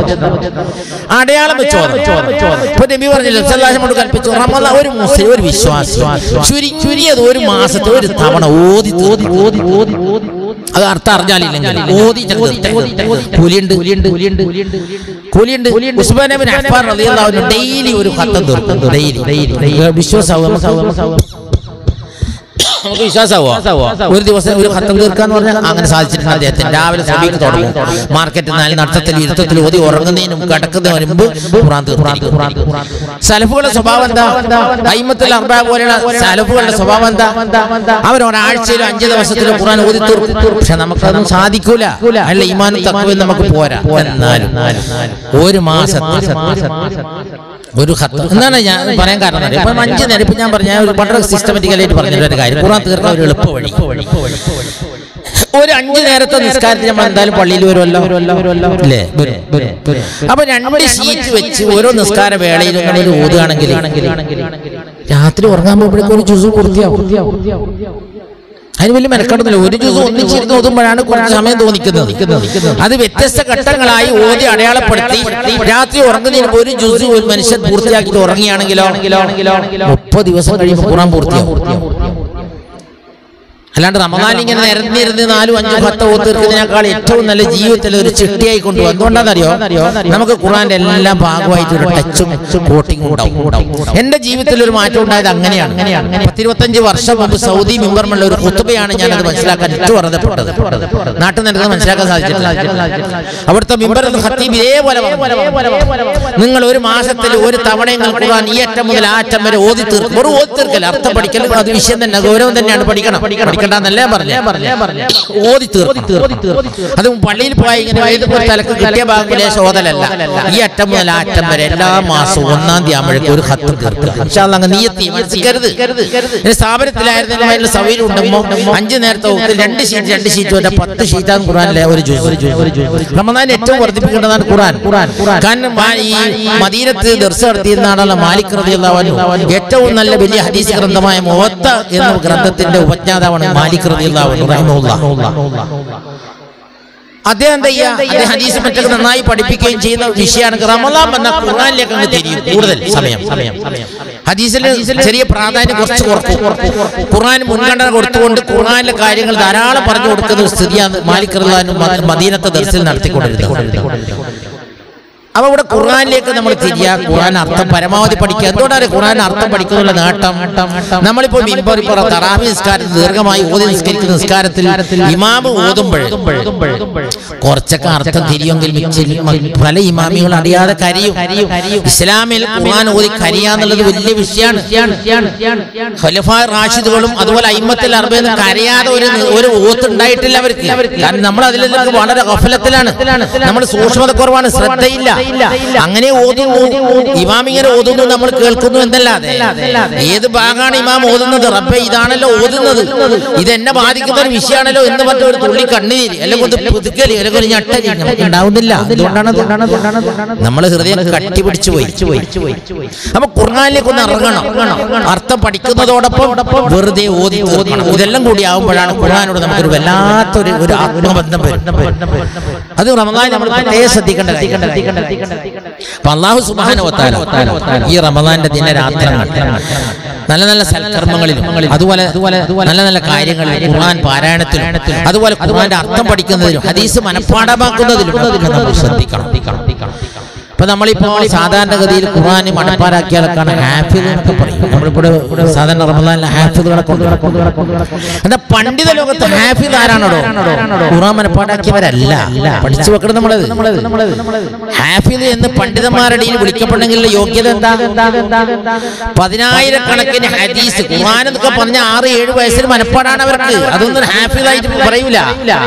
അടയാളം വെച്ചോ ഇപ്പൊ നബി പറഞ്ഞില്ല സല്ലാഹമോട് കൽപ്പിച്ചു റമദ ഒരു മുസ്ലിം ഒരു വിശ്വാസി ചുരുങ്ങിയത് ഒരു മാസത്തെ ഒരു തവണ ഓതി ഓതി ഓതി ഓതി ഓതി അത് അർത്ഥം അറിഞ്ഞാലില്ലെങ്കിൽ ഓതി കൂലിയുണ്ട് കൂലിയുണ്ട് കൂലിയുണ്ട് കൂലിയുണ്ട് ഉസ്മാൻ നബിൻ അഫ്ഫാൻ റളിയല്ലാഹു അൻഹു ഡെയിലി ഒരു ഖത്തം തീർക്കും ഡെയിലി ഡെയിലി വിശ്വാസം നമുക്ക് വിശ്വാസമാവോ ഒരു ദിവസം ഒരു ഹത്തം തീർക്കാന്ന് പറഞ്ഞാൽ അങ്ങനെ സാധിച്ചിട്ടുണ്ട് അദ്ദേഹത്തിന് രാവിലെ സമീപത്ത് തുടങ്ങും മാർക്കറ്റ് നാല് നടത്തത്തിൽ ഇരുത്തത്തിൽ ഓതി ഉറങ്ങുന്നതിനും കിടക്കുന്നതിന് മുമ്പ് ഖുറാൻ തീർത്തിരിക്കും സലഫുകളുടെ സ്വഭാവം എന്താ അയിമത്തിൽ അർബ പോലെയുള്ള സലഫുകളുടെ സ്വഭാവം എന്താ അവർ ഒരാഴ്ചയിലും അഞ്ച് ദിവസത്തിലും ഖുറാൻ ഓതി തീർക്കും പക്ഷെ നമുക്കതൊന്നും സാധിക്കൂല അല്ല ഈമാനും തക്കവും നമുക്ക് പോരാ എന്നാലും ഒരു മാസത്തിൽ ഒരു ഖത്ത് എന്നാണ് ഞാൻ പറയാൻ കാരണം അറിയോ? ഇപ്പം അഞ്ച് നേരം ഇപ്പം ഞാൻ പറഞ്ഞ ഒരു വളരെ സിസ്റ്റമാറ്റിക്കലായിട്ട് പറഞ്ഞിട്ട് ഒരു കാര്യം ഖുറാൻ തീർക്കാൻ ഒരു എളുപ്പ വഴി ഒരു അഞ്ച് നേരത്തെ നിസ്കാരത്തിൽ നമ്മൾ എന്തായാലും പള്ളിയിൽ വരുമല്ലോ അല്ലേ വരും, വരും, വരും. അപ്പൊ രണ്ട് ഷീറ്റ് വെച്ച് ഓരോ നിസ്കാര വേളയിലും നമ്മൾ ഓതുകയാണെങ്കിൽ രാത്രി ഉറങ്ങാൻ പോകുമ്പോഴേക്കും ഒരു ജ്യൂസ് പൂർത്തിയാവും അതിന് വലിയ മെനക്കെടുന്നില്ല ഒരു ജ്യൂസ് ഒന്നിച്ചിരുന്ന് ഓതുമ്പോഴാണ് കുറച്ച് സമയം തോന്നിക്കുന്നത് അത് വ്യത്യസ്ത ഘട്ടങ്ങളായി ഓതി അടയാളപ്പെടുത്തി രാത്രി ഉറങ്ങുന്നതിന് മുമ്പ് ഒരു ജ്യൂസ് ഒരു മനുഷ്യൻ പൂർത്തിയാക്കിയിട്ട് ഉറങ്ങിയാണെങ്കിലോ മുപ്പത് ദിവസം കഴിയുമ്പോൾ ഖുറാൻ പൂർത്തിയാവും അല്ലാണ്ട് റമദാൻ ഇങ്ങനെ നിരന്നിരുന്ന് നാലും അഞ്ചും പത്തോ തീർക്കുന്നതിനേക്കാൾ ഏറ്റവും നല്ല ജീവിതത്തിൽ ഒരു ചിട്ടിയായി കൊണ്ടുപോകും എന്തുകൊണ്ടാണെന്നറിയോ നമുക്ക് ഖുറാന്റെ എല്ലാ ഭാഗമായിട്ട് ഒരു ടച്ചും കോട്ടിങ്ങും ഉണ്ടാവും എന്റെ ജീവിതത്തിൽ ഒരു മാറ്റം ഉണ്ടായത് അങ്ങനെയാണ് പത്തിരുപത്തഞ്ച് വർഷം മുമ്പ് സൗദി മിമ്പർമുള്ള ഒരു കുത്തുബയാണ് ഞാൻ അത് മനസ്സിലാക്കാൻ ഏറ്റവും അർഹതപ്പെട്ടത് നാട്ടിൽ നിന്ന് മനസ്സിലാക്കാൻ സാധിച്ചിട്ടില്ല അവിടുത്തെ മിമ്പർ ഹത്തീബ് ഇതേപോലെ പറഞ്ഞു. നിങ്ങൾ ഒരു മാസത്തിൽ ഒരു തവണയെങ്കിൽ ഖുർആൻ ഈ അറ്റം മുതൽ ആ അറ്റം വരെ ഓതി തീർക്കും ഒരു ഓതി തീർക്കൽ അർത്ഥം പഠിക്കൽ അത് വിഷയം തന്നെ ഗൗരവം തന്നെയാണ് പഠിക്കണം പഠിക്കണ്ടെന്നല്ലേ പറഞ്ഞേ ഓതി തീർക്കും അത് പള്ളിയിൽ പോയി ഇങ്ങനെ ഇതുപോലെ തലക്ക് കിട്ടിയ ഭാഗം ലേശം ഓതലല്ല ഈ അറ്റം മുതൽ ആ അറ്റം വരെ എല്ലാ മാസവും ഒന്നാം തീയതി ആകുമ്പോഴേക്കും ഒരു ഹത്ത് തീർക്കുക ഇൻഷാ അല്ലാ അങ്ങ് നീയത്തി മനസ്സിക്കരുത് ഇനി സ്ഥാപനത്തിലായിരുന്നെങ്കിൽ അതിന് സൗകര്യം ഉണ്ടോ അഞ്ച് നേരത്തെ ഓത്തിൽ രണ്ട് ഷീറ്റ് രണ്ട് ഷീറ്റ് വരെ പത്ത് ഷീറ്റാണ് ഖുറാനിലെ ഒരു ജ്യൂസ് റമദാൻ ഏറ്റവും വർദ്ധിപ്പിക്കേണ്ടതാണ് ഖുറാൻ കാരണം മാ- ഈ മദീനത്ത് ദർശ നടത്തിയിരുന്നാണല്ലോ മാലിക് റളിയല്ലാഹു അൻഹു ഏറ്റവും നല്ല വലിയ ഹദീസ് ഗ്രന്ഥമായ മുവത്ത എന്ന ഗ്രന്ഥത്തിന്റെ ഉപജ്ഞാതാവാണ് മാലിക് റളിയല്ലാഹു അൻഹു റഹിമഹുല്ലാഹ് അദ്ദേഹം എന്താ ചെയ്യാ അദ്ദേഹം ഹദീസ് മറ്റൊക്കെ നന്നായി പഠിപ്പിക്കുകയും ചെയ്യുന്ന വിഷയമാണ് റമദാൻ വന്ന ഖുർആനിലേക്ക് അങ്ങ് തിരിയും കൂടുതൽ സമയം ഹദീസിൽ ചെറിയ പ്രാധാന്യം കുറച്ച് കുറക്കും ഖുർആൻ മുൻഗണന കൊടുത്തുകൊണ്ട് ഖുർആനിലെ കാര്യങ്ങൾ ധാരാളം പറഞ്ഞു കൊടുക്കുന്ന ഒരു സ്ഥിതിയാണ് മാലിക് റഹ്ലാനും മദീനത്തെ ദർശനം നടത്തിക്കൊണ്ടിരുന്നത് അപ്പൊ ഇവിടെ ഖുർആനിലേക്ക് നമ്മൾ തിരിയാ ഖുർആൻ അർത്ഥം പരമാവധി പഠിക്കുക എന്തുകൊണ്ടാണ് ഖുർആൻ അർത്ഥം പഠിക്കുന്നുള്ള നേട്ടം നമ്മളിപ്പോൾ മിമ്പർ ഇപ്പോൾ തറാവി നിസ്കാരത്തിൽ ദീർഘമായി ഓതി നിസ്കരിക്കുന്ന നിസ്കാരത്തിൽ ഇമാമ് ഓതുമ്പോൾ കുറച്ചൊക്കെ അർത്ഥം തിരിയെങ്കിൽ മിച്ച- പല ഇമാമികൾ അറിയാതെ കരയും ഇസ്ലാമിൽ ഖുർആൻ ഓതി കരയാന്നുള്ളത് വലിയ വിഷയമാണ് ഖലഫാ റാഷിദുകളും അതുപോലെ അയിമത്തിൽ അറബിന്ന് കരയാതെ ഒരു ഒരു ഓത്ത് ഉണ്ടായിട്ടില്ല അവർക്ക് കാരണം നമ്മൾ അതിലേക്ക് വളരെ ഗഫലത്തിലാണ് നമ്മൾ സൂക്ഷ്മത കുറവാണ് ശ്രദ്ധയില്ല അങ്ങനെ ഓതുന്നു ഇമാം ഇങ്ങനെ ഓതുന്നു നമ്മൾ കേൾക്കുന്നു എന്നല്ലാതെ ഏത് ഭാഗമാണ് ഇമാം ഓതുന്നത് റബ്ബെ ഇതാണല്ലോ ഓതുന്നത് ഇത് എന്നെ ബാധിക്കുന്ന ഒരു വിഷയമാണല്ലോ എന്ന് പറഞ്ഞ ഒരു തുള്ളി കണ്ണീര് അല്ലെങ്കിൽ ഒന്ന് പുതുക്കല് അല്ലെങ്കിൽ ഒരു ഞെട്ടല് നമുക്ക് ഉണ്ടാവുന്നില്ല അതുകൊണ്ടാണ് നമ്മൾ ഹൃദയം കട്ടിപിടിച്ചു പോയി അപ്പൊ ഖുർആനിലേക്ക് ഒന്ന് ഇറങ്ങണം അർത്ഥം പഠിക്കുന്നതോടൊപ്പം വെറുതെ ഓതി തീർക്കണം ഇതെല്ലാം കൂടി ആവുമ്പോഴാണ് ഖുർആനോട് നമുക്കൊരു വല്ലാത്തൊരു ഒരു ആത്മബന്ധം വരും അത് റമദാൻ നമ്മൾ പ്രത്യേകം ശ്രദ്ധിക്കേണ്ട കാര്യം അപ്പൊ അള്ളാഹു സുബ്ഹാനഹു വതആല ഈ റമദാന്റെ ദിനരാത്രങ്ങൾ നല്ല നല്ല സൽക്കർമ്മങ്ങളിലും അതുപോലെ നല്ല നല്ല കാര്യങ്ങളിലും ഖുർആൻ പാരായണത്തിലും അതുപോലെ ഖുർആന്റെ അർത്ഥം പഠിക്കുന്നതിലും ഹദീസ് മനഃപ്പാഠമാക്കുന്നതിലും ഒക്കെ നമ്മൾ ശ്രദ്ധിക്കണം ഇപ്പൊ നമ്മളിപ്പോ സാധാരണഗതിയിൽ ഖുർആൻ മനപ്പാടാക്കിയാലൊക്കെയാണ് ഹാഫിദ് എന്നൊക്കെ പറയും നമ്മളിവിടെ ഇവിടെ സാധാരണ റമദാനിലെ ഹാഫിദുകളെ കൊണ്ട് എന്താ പണ്ഡിത ലോകത്ത് ഹാഫിദ് ആരാണോ ഖുർആൻ മനപ്പാടാക്കിയവരല്ല പഠിച്ചു വെക്കണം നമ്മളത് ഹാഫിദ് എന്ന് പണ്ഡിതന്മാരുടെ ഇടയിൽ വിളിക്കപ്പെടെങ്കിലുള്ള യോഗ്യത എന്താ പതിനായിരക്കണക്കിന് ഹദീസ് ഖുർആൻ എന്നൊക്കെ പറഞ്ഞ ആറ് ഏഴ് വയസ്സിൽ മനപ്പാടാണ് അവർക്ക് അതൊന്നും ഹാഫിദായിട്ട് പറയൂല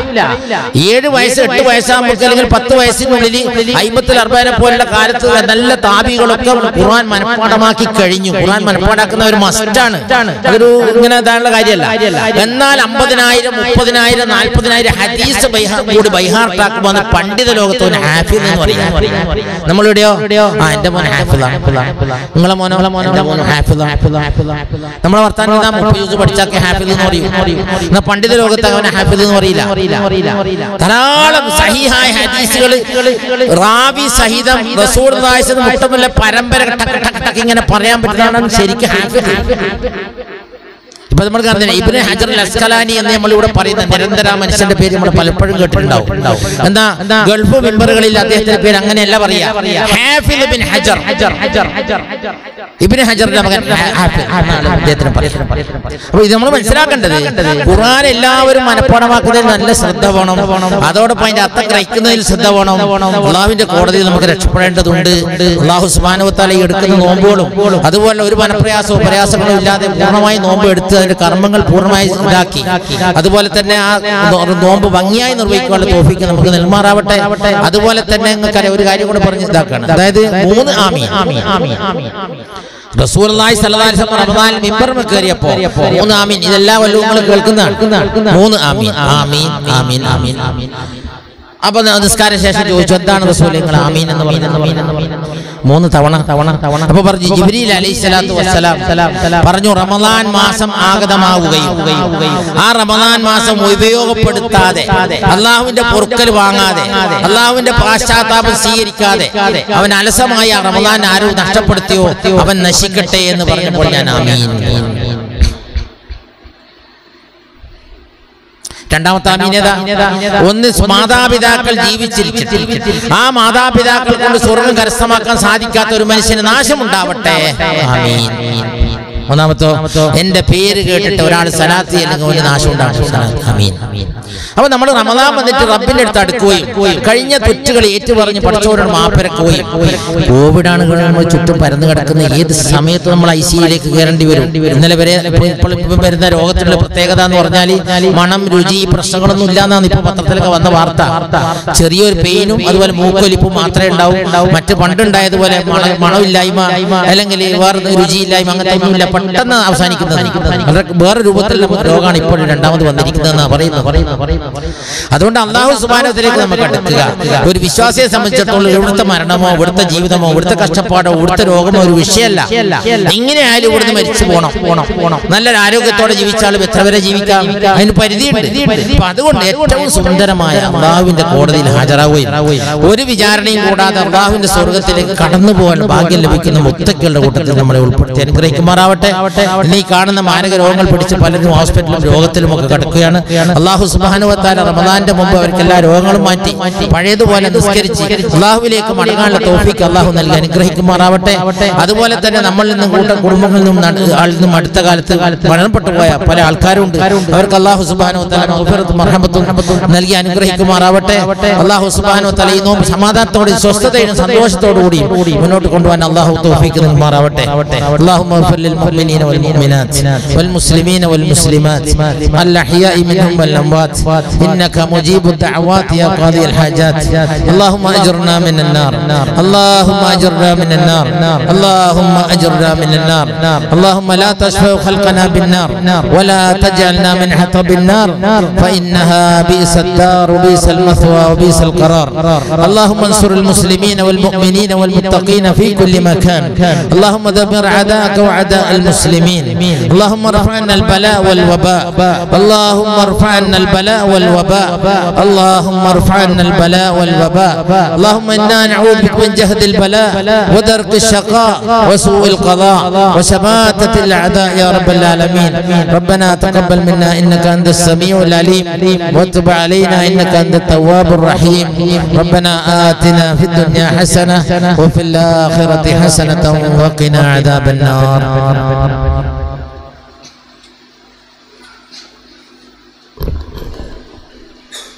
ഏഴ് വയസ്സ് എട്ട് വയസ്സാകുമ്പോൾ അല്ലെങ്കിൽ പത്ത് വയസ്സിനുള്ളിൽ അയ്മത്തിൽ അർബാനെ പോലുള്ള കാലത്ത് നല്ല താപികളൊക്കെ ഖുർആൻ മനപ്പാടമാക്കി കഴിഞ്ഞു ഖുർആൻ മനപ്പാടാക്കുന്ന ഒരു മസ്റ്റാണ് അതൊരു ഇങ്ങനെ ഇതാനുള്ള കാര്യമല്ല എന്നാൽ അമ്പതിനായിരം മുപ്പതിനായിരം നാൽപ്പതിനായിരം ഹദീസ് ബൈഹാ- കൂടി ബൈഹാർട്ടാക്കുമ്പോൾ അത് പണ്ഡിത ലോകത്ത് ഒരു ഹാഫിദ് എന്ന് പറയാം നമ്മളിവിടെയോ ആ എന്റെ മോൻ ഹാഫിദാണ് നിങ്ങളെ മോനോ എന്റെ മോൻ ഹാഫിദാണ് നമ്മളെ വർത്താനം ഇതാ മുപ്പത് ജ്യൂസ് പഠിച്ചാൽ ഹാഫിദ് എന്ന് പറയും എന്നാ പണ്ഡിത ലോകത്ത് അവനെ ഹാഫിദ് എന്ന് പറയില്ല ധാരാളം സഹിഹായ ഹദീസുകൾ റാവി സഹിതം റസൂൽ മുട്ടമുള്ള പരമ്പര ടക്ക് ടക്ക് ടക്ക് ഇങ്ങനെ പറയാൻ പറ്റുന്നതാണ് ശരിക്കും ഹാഫിദ് ഇപ്പൊ നമ്മൾ കാണുന്നില്ല ഇബ്നു ഹജർ അൽ അസ്കലാനി എന്ന് നമ്മൾ ഇവിടെ പറയുന്ന നിരന്തര മനുഷ്യന്റെ പേര് നമ്മൾ പലപ്പോഴും കേട്ടിട്ടുണ്ടാവും എന്താ ഗൾഫ് മെമ്പറുകളിൽ അദ്ദേഹത്തിന്റെ പേര് അങ്ങനെയല്ല പറയാ ഹാഫിദ് ബിൻ ഹജർ ഇബ്നു ഹജറിന്റെ മകൻ ഹാ- ഹാഫിദ് എന്നാണ് അദ്ദേഹത്തിന് പറയുന്നത് അപ്പൊ ഇത് നമ്മൾ മനസ്സിലാക്കേണ്ടത് ഖുർആൻ എല്ലാവരും മനഃപ്പാടമാക്കുന്നതിൽ നല്ല ശ്രദ്ധ വേണം അതോടൊപ്പം അതിന്റെ അർത്ഥം ഗ്രഹിക്കുന്നതിൽ ശ്രദ്ധ വേണം അള്ളാഹുവിന്റെ കോടതിയിൽ നമുക്ക് രക്ഷപ്പെടേണ്ടതുണ്ട് അള്ളാഹു സുബാനുവത്താല ഈ എടുക്കുന്ന നോമ്പുകളും അതുപോലെ ഒരു മനപ്രയാസവും പ്രയാസങ്ങളും ഇല്ലാതെ പൂർണ്ണമായി നോമ്പ് എടുത്ത് അതിന്റെ കർമ്മങ്ങൾ പൂർണ്ണമായി ഇതാക്കി അതുപോലെ തന്നെ ആ നോ- നോമ്പ് ഭംഗിയായി നിർവഹിക്കാനുള്ള തോഫിക്ക് നമുക്ക് നെൽമാറാവട്ടെ അതുപോലെ തന്നെ നിങ്ങൾക്ക് ഒരു കാര്യം കൂടെ പറഞ്ഞ് ഇതാക്കണം അതായത് മൂന്ന് ആമി റസൂലുള്ളാഹി സ്വല്ലല്ലാഹി അലൈഹി വസല്ലം റമദാനിൽ മിമ്പറിൽ കയറിയപ്പോൾ മൂന്ന് ആമീൻ ഇതെല്ലാ വല്ലതും നിങ്ങൾ കേൾക്കുന്നതാണ് മൂന്ന് ആമീൻ ആമീൻ ആമീൻ ആമീൻ ആമീൻ അപ്പൊ ന- നിസ്കാര ശേഷം ചോദിച്ചു എന്താണ് റസൂൽ നിങ്ങൾ ആമീൻ എന്ന് പറയുന്നത് മൂന്ന് തവണ തവണ തവണ അപ്പൊ പറഞ്ഞു ജിബ്രീൽ അലൈഹി സ്വലാത്തു വസ്സലാം പറഞ്ഞു റമദാൻ മാസം ആഗതമാവുകയും ആ റമദാൻ മാസം ഉപയോഗപ്പെടുത്താതെ അള്ളാഹുവിന്റെ പൊറുക്കൽ വാങ്ങാതെ അള്ളാഹുവിന്റെ പാശ്ചാത്താപം സ്വീകരിക്കാതെ അവൻ അലസമായി ആ റമദാൻ ആരും നഷ്ടപ്പെടുത്തിയോ അവൻ നശിക്കട്ടെ എന്ന് പറഞ്ഞപ്പോൾ ഞാൻ ആമീൻ രണ്ടാമത്തെ ആമീനത ഒന്ന് മാതാപിതാക്കൾ ജീവിച്ചിരിക്കട്ടെ ആ മാതാപിതാക്കൾ കൊണ്ട് സ്വർഗം കരസ്ഥമാക്കാൻ സാധിക്കാത്ത ഒരു മനുഷ്യന് നാശമുണ്ടാവട്ടെ ആമീൻ ഒന്നാമത്തോ എന്റെ പേര് കേട്ടിട്ട് ഒരാൾ സലാത്ത് അല്ലെങ്കിൽ ഒരു നാശം ഉണ്ടാകും സലാത്ത്. ആമീൻ അപ്പൊ നമ്മൾ റമദാൻ വന്നിട്ട് റബ്ബിന്റെ അടുത്ത് അടുക്കുകയും കഴിഞ്ഞ തെറ്റുകൾ ഏറ്റുപറഞ്ഞ് പഠിച്ചവരോട് മാപ്പിരക്കുകയും കോവിഡാണ് നമ്മൾ ചുറ്റും പരന്നു കിടക്കുന്ന ഏത് സമയത്ത് നമ്മൾ ഐ സിയിലേക്ക് കയറേണ്ടി വരും ഇന്നലെ വരെ ഇപ്പോൾ ഇപ്പം വരുന്ന രോഗത്തിന്റെ പ്രത്യേകത എന്ന് പറഞ്ഞാൽ മണം രുചി പ്രശ്നങ്ങളൊന്നും ഇല്ലാന്നാണ് ഇപ്പൊ പത്രത്തിലൊക്കെ വന്ന വാർത്ത ചെറിയൊരു പെയിനും അതുപോലെ മൂക്കൊലിപ്പും മാത്രമേ ഉണ്ടാവും മറ്റ് പണ്ടുണ്ടായതുപോലെ മണ മണമില്ലായ്മ അല്ലെങ്കിൽ വേറെ രുചിയില്ലായ്മ അങ്ങനത്തെ ഒന്നുമില്ല പെട്ടെന്ന് അവസാനിക്കുന്നത് വളരെ വേറെ രൂപത്തിലുള്ള രോഗമാണ് ഇപ്പോൾ രണ്ടാമത് വന്നിരിക്കുന്നതെന്ന് പറയുന്നു പറയുന്നു പറയുന്നു അതുകൊണ്ട് അള്ളാഹു സുബാനത്തിലേക്ക് നമുക്ക് അടുക്കുക ഒരു വിശ്വാസിയെ സംബന്ധിച്ചിടത്തോളം ഇവിടുത്തെ മരണമോ ഇവിടുത്തെ ജീവിതമോ ഇവിടുത്തെ കഷ്ടപ്പാടോ ഇവിടുത്തെ രോഗമോ ഒരു വിഷയമല്ല ഇങ്ങനെ ആയാലും ഇവിടുന്ന് മരിച്ചു പോണം പോണം പോണം നല്ലൊരു ആരോഗ്യത്തോടെ ജീവിച്ചാലും എത്ര വരെ ജീവിക്കാം അതിന് പരിധിയുണ്ട് അപ്പൊ അതുകൊണ്ട് ഏറ്റവും സുന്ദരമായ അള്ളാഹുവിന്റെ കോടതിയിൽ ഹാജരാവുകയും ഒരു വിചാരണയും കൂടാതെ അള്ളാഹുവിന്റെ സ്വർഗത്തിലേക്ക് കടന്നു പോകാൻ ഭാഗ്യം ലഭിക്കുന്ന മുത്തക്കളുടെ കൂട്ടത്തിൽ നമ്മളെ ഉൾപ്പെടുത്തി അനുഗ്രഹിക്കുമാറാവട്ടെ ഇന്ന് ഈ കാണുന്ന മാരക രോഗങ്ങൾ പിടിച്ച് പലരും ഹോസ്പിറ്റലും രോഗത്തിലും ഒക്കെ കിടക്കുകയാണ് അള്ളാഹു സുബാനുവത്താല റമദാന്റെ മുമ്പ് അവർക്ക് എല്ലാ രോഗങ്ങളും മാറ്റി പഴയതുപോലെ നിസ്കരിച്ച് അള്ളാഹുവിലേക്ക് മടങ്ങാനുള്ള തോഫിക്ക് അള്ളാഹു നൽകി അനുഗ്രഹിക്കുമാറാവട്ടെ അതുപോലെ തന്നെ നമ്മളിൽ നിന്നും കൂട്ട കുടുംബങ്ങളിൽ നിന്നും നട- ആളിൽ നിന്നും അടുത്ത കാലത്ത് മരണപ്പെട്ടു പോയ പല ആൾക്കാരുണ്ട് അവർക്ക് അള്ളാഹു സുബാനുവത്താലും നൽകി അനുഗ്രഹിക്കുമാറാവട്ടെ അള്ളാഹു സുബാനുവത്താല ഈ നോമ്പ് സമാധാനത്തോടെ സ്വസ്ഥതയും സന്തോഷത്തോടു കൂടി മുന്നോട്ട് കൊണ്ടുപോകാൻ അള്ളാഹു തോഫിക്ക് നൽകുമാറാവട്ടെ اللهم اغفر للمؤمنين والمؤمنات والمسلمين والمسلمات الأحياء منهم والأموات إنك مجيب الدعوات يا قاضي الحاجات اللهم أجرنا من النار اللهم أجرنا من النار اللهم أجرنا من النار اللهم لا تشفع خلقنا بالنار ولا تجعلنا من حطب النار فإنها بئس الدار وبئس المثوى وبئس القرار اللهم انصر المسلمين والمؤمنين والمتقين في كل مكان اللهم دمر أعداءك وأعداء المسلمين اللهم ارفع عنا البلاء والوباء اللهم ارفع عنا البلاء والوباء اللهم ارفع عنا البلاء والوباء اللهم إنا نعوذ بك من جهد البلاء ودرك الشقاء وسوء القضاء وشماتة الأعداء يا رب العالمين ربنا تقبل منا إنك أنت السميع العليم وتب علينا إنك أنت التواب الرحيم ربنا آتنا في الدنيا حسنة وفي الآخرة حسنة وقنا عذاب النار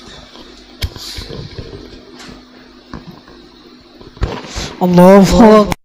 الله